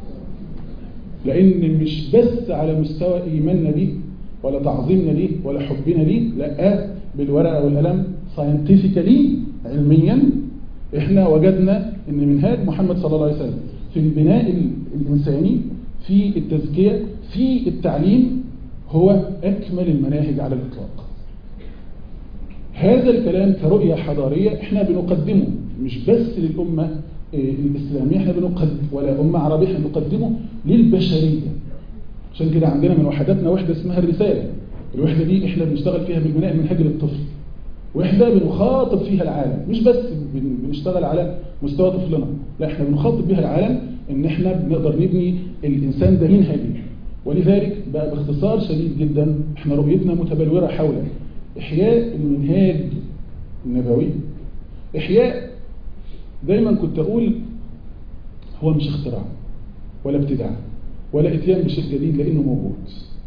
لأن مش بس على مستوى إيماننا به ولا تعظيمنا ليه ولا حبنا ليه لا بالورقة والقلم ساينتيفيكالي علميا احنا وجدنا ان منهاج محمد صلى الله عليه وسلم في البناء الإنساني في التزكية في التعليم هو أكمل المناهج على الإطلاق هذا الكلام كرؤية حضارية احنا بنقدمه مش بس للأمة الإسلامية احنا بنقدم ولا أمة عربية احنا بنقدمه للبشرية عشان كده عندنا من وحداتنا وحدة اسمها الرسالة الوحدة دي احنا بنشتغل فيها بالبناء منهج للطفل وحدة بنخاطب فيها العالم مش بس بنشتغل على مستوى طفلنا لا احنا بنخاطب بها العالم ان احنا بنقدر نبني الانسان ده منهجي ولذلك بقى باختصار شديد جدا احنا رؤيتنا متبلورة حول احياء المنهاج النبوي احياء دايما كنت اقول هو مش اختراع ولا ابتداع ولا اتيان بشيء جديد لانه موجود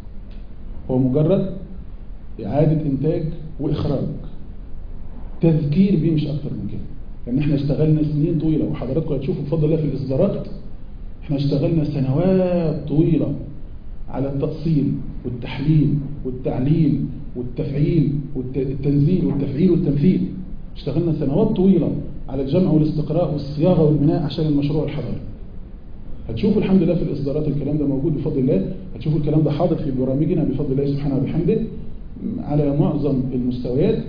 هو مجرد اعادة انتاج واخراج تذكير بيه مش اكتر من كده لان احنا اشتغلنا سنين طويلة وحضراتكم هتشوفوا بفضل الله في الاصدارات احنا اشتغلنا سنوات طويلة على التأصيل والتحليل والتعليل والتفعيل والتنزيل والتفعيل والتمثيل اشتغلنا سنوات طويلة على الجمع والاستقراء والصياغة والبناء عشان المشروع الحضاري هتشوفوا الحمد لله في الإصدارات الكلام ده موجود بفضل الله هتشوفوا الكلام ده حاضر في برامجنا بفضل الله سبحانه وبحمده على معظم المستويات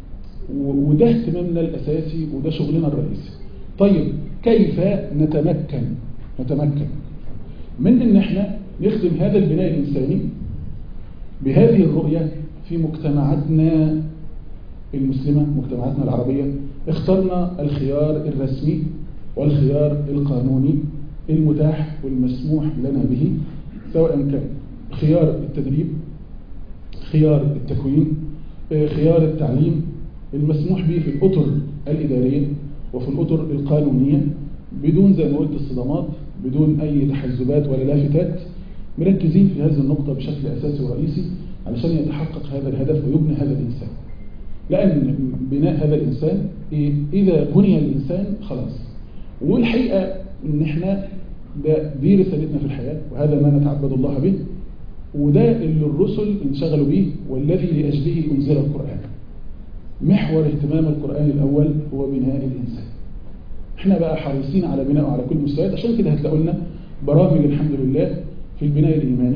وده اهتمامنا الأساسي وده شغلنا الرئيسي طيب كيف نتمكن نتمكن من ان احنا نخدم هذا البناء الإنساني بهذه الرؤية في مجتمعاتنا المسلمة مجتمعاتنا العربية اخترنا الخيار الرسمي والخيار القانوني المتاح والمسموح لنا به سواء كان خيار التدريب خيار التكوين خيار التعليم المسموح به في الأطر الإدارية وفي الأطر القانونية بدون زي ما قلت الصدمات بدون أي تحزبات ولا لافتات مركزين في هذه النقطة بشكل أساسي ورئيسي علشان يتحقق هذا الهدف ويبنى هذا الإنسان لأن بناء هذا الإنسان إيه؟ إذا بني الإنسان خلاص والحقيقة إن إحنا ده دي رسالتنا في الحياة وهذا ما نتعبد الله به وده اللي الرسل انشغلوا به والذي لأجله أنزل القرآن محور اهتمام القرآن الأول هو بناء الإنسان احنا بقى حريصين على بناءه على كل المستويات عشان كده هتلاقوا لنا برامج الحمد لله في البناء الإيماني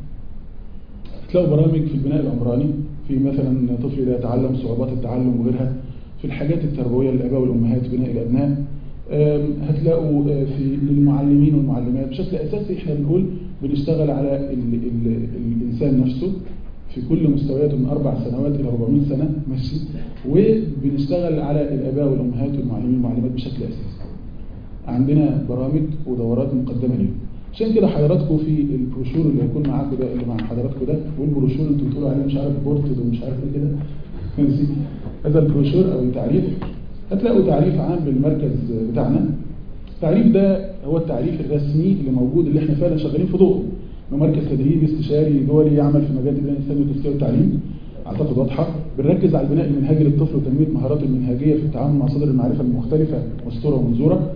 هتلاقوا برامج في البناء العمراني في مثلا طفل لا يتعلم صعوبات التعلم وغيرها في الحاجات التربوية للآباء والأمهات بناء الأبناء هتلاقوا في للمعلمين والمعلمات بشكل أساسي احنا بنقول بنشتغل على ال ال الإنسان نفسه في كل مستوياته من أربع سنوات إلى 400 سنة ماشي وبنشتغل على الآباء والأمهات والمعلمين والمعلمات بشكل أساسي عندنا برامج ودورات مقدمة ليهم عشان كده حضراتكم في البروشور اللي هيكون معاكم ده اللي مع حضراتكم ده والبروشور انتوا بتقولوا عليه مش عارف بورتد ومش عارف ايه كده هذا البروشور او التعريف هتلاقوا تعريف عام بالمركز بتاعنا التعريف ده هو التعريف الرسمي اللي موجود اللي احنا فعلا شغالين في ضوءه انه مركز تدريبي استشاري دولي يعمل في مجال البناء الانساني والتزكيه والتعليم اعتقد واضحه بنركز على البناء المنهجي للطفل وتنميه مهاراته المنهجيه في التعامل مع صدر المعرفه المختلفه مستوره ومنظوره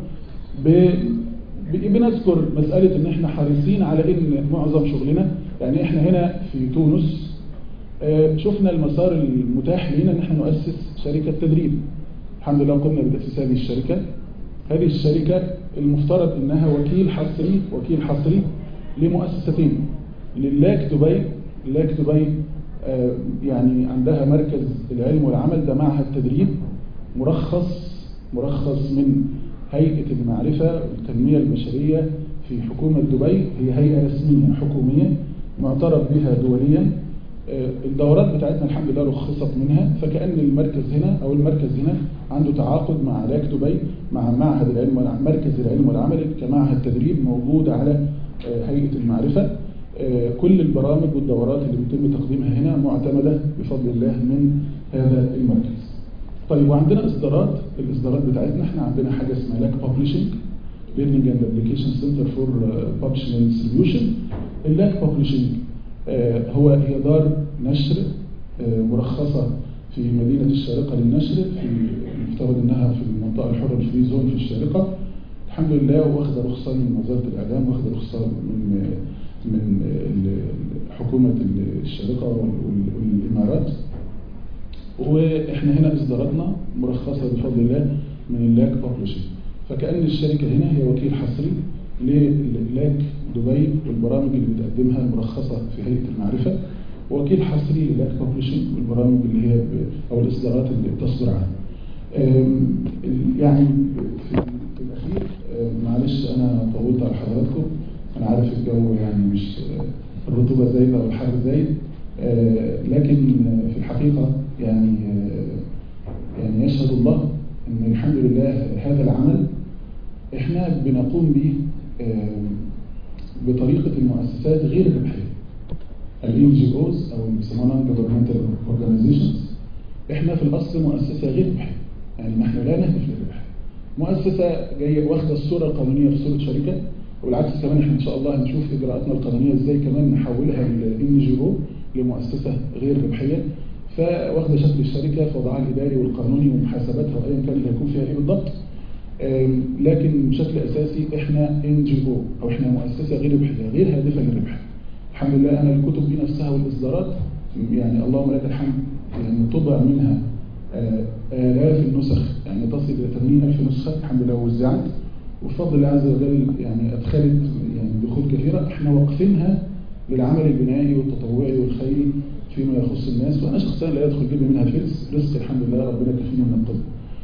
بنذكر مسألة ان احنا حريصين على ان معظم شغلنا يعني احنا هنا في تونس شفنا المسار المتاح لنا ان احنا نؤسس شركة تدريب الحمد لله قمنا بتأسيس هذه الشركة هذه الشركة المفترض انها وكيل حصري وكيل حصري لمؤسستين للاك دبي اللاك دبي يعني عندها مركز العلم والعمل ده معهد تدريب مرخص مرخص من هيئة المعرفة والتنمية البشرية في حكومة دبي هي هيئة رسمية حكومية معترف بها دوليا الدورات بتاعتنا الحمد لله رخصت منها فكأن المركز هنا أو المركز هنا عنده تعاقد مع لاك دبي مع معهد العلم والعمل مركز العلم والعمل كمعهد تدريب موجود على هيئة المعرفة كل البرامج والدورات اللي بيتم تقديمها هنا معتمدة بفضل الله من هذا المركز طيب وعندنا اصدارات الاصدارات بتاعتنا احنا عندنا حاجه اسمها لاك ببلشنج ليرنينج اند ابلكيشن سنتر فور ببلشنج اند ديستريبيوشن اللاك ببلشنج هو هي دار نشر مرخصه في مدينه الشارقه للنشر في المفترض انها في المنطقه الحره الفري زون في الشارقه الحمد لله واخده رخصه من وزاره الاعلام واخده رخصه من من حكومه الشارقه والامارات واحنا هنا اصداراتنا مرخصة بفضل الله من اللاك ببلشنج فكأن الشركة هنا هي وكيل حصري للاك دبي والبرامج اللي بتقدمها المرخصة في هيئة المعرفة وكيل حصري للاك ببلشنج والبرامج اللي هي او الاصدارات اللي بتصدر عنها يعني في الاخير معلش انا طولت على حضراتكم انا عارف الجو يعني مش الرطوبة زايدة والحر زايد لكن في الحقيقة يعني هذا العمل احنا بنقوم به بطريقة المؤسسات غير الربحية ال NGOs او بيسموها non governmental organizations احنا في الاصل مؤسسة غير ربحية يعني نحن لا نهدف للربح مؤسسة جاية واخدة الصورة القانونية في صورة شركة وبالعكس كمان احنا ان شاء الله هنشوف اجراءاتنا القانونية ازاي كمان نحولها ل NGO لمؤسسة غير ربحية فواخدة شكل الشركة في وضعها الإداري والقانوني ومحاسباتها وأيا كان اللي هيكون فيها إيه بالضبط لكن بشكل أساسي إحنا NGO أو إحنا مؤسسة غير ربحية غير هادفة للربح الحمد لله أنا الكتب دي نفسها والإصدارات يعني اللهم لك الحمد يعني طبع منها آلاف النسخ يعني تصل إلى 80 ألف نسخة الحمد لله وزعت وبفضل الله عز وجل يعني أدخلت يعني دخول كثيرة إحنا واقفينها للعمل البنائي والتطوعي والخيري فيما يخص الناس وأنا شخصيا لا يدخل جيبي منها فلس رزق الحمد لله ربنا كفيني من الطب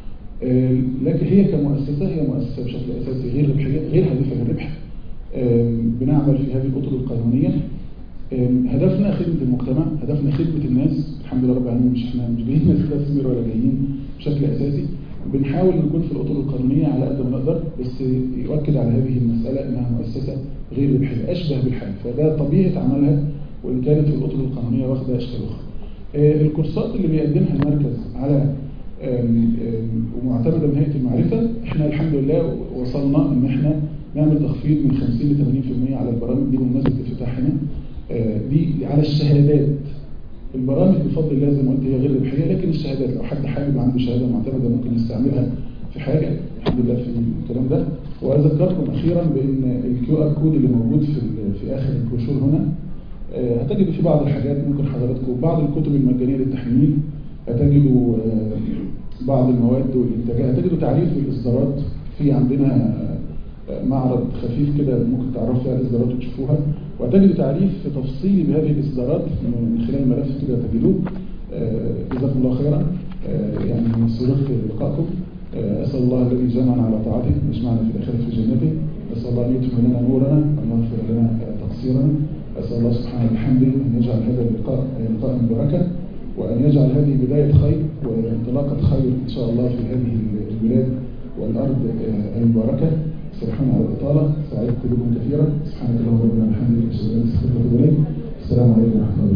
لكن هي كمؤسسة هي مؤسسة بشكل أساسي غير ربحية غير هادفة للربح بنعمل في هذه الأطر القانونية هدفنا خدمة المجتمع هدفنا خدمة الناس الحمد لله رب العالمين مش احنا مش جايين نستثمر ولا جايين بشكل أساسي بنحاول نكون في الأطر القانونية على قد ما نقدر بس يؤكد على هذه المسألة إنها مؤسسة غير ربحية أشبه بالحال فده طبيعة عملها وإن كانت في الأطر القانونية واخدة أشكال أخرى الكورسات اللي بيقدمها المركز على ومعتمدة من هيئة المعرفة احنا الحمد لله وصلنا ان احنا نعمل تخفيض من 50 ل 80% على البرامج دي بمناسبة افتتاحنا دي على الشهادات البرامج بفضل الله زي ما قلت هي غير ربحية لكن الشهادات لو حد حابب عنده شهادة معتمدة ممكن يستعملها في حاجة الحمد لله في الكلام ده وأذكركم أخيرا بأن الكيو ار كود اللي موجود في في آخر البروشور هنا هتجدوا في بعض الحاجات ممكن حضراتكم بعض الكتب المجانية للتحميل هتجدوا بعض المواد والإنتاجات هتجدوا تعريف بالإصدارات في عندنا معرض خفيف كده ممكن تعرفوا فيها الإصدارات وتشوفوها وهتجدوا تعريف تفصيلي بهذه الإصدارات من خلال الملف كده تجدوه جزاكم الله خيرا يعني سررت بلقائكم أسأل الله الذي جمعنا على طاعته يجمعنا في الآخرة في جنته أسأل الله أن يتم لنا نورنا وأن يغفر لنا تقصيرنا أسأل الله سبحانه وبحمده أن يجعل هذا اللقاء لقاء بركة وأن يجعل هذه بداية خير وانطلاقة خير إن شاء الله في هذه البلاد والأرض المباركة سبحانه على الإطالة سعدت بكم كثيرا سبحانك اللهم ربنا وبحمدك أشهد أن لا إله إلا أنت أستغفرك وأتوب إليك السلام عليكم ورحمة الله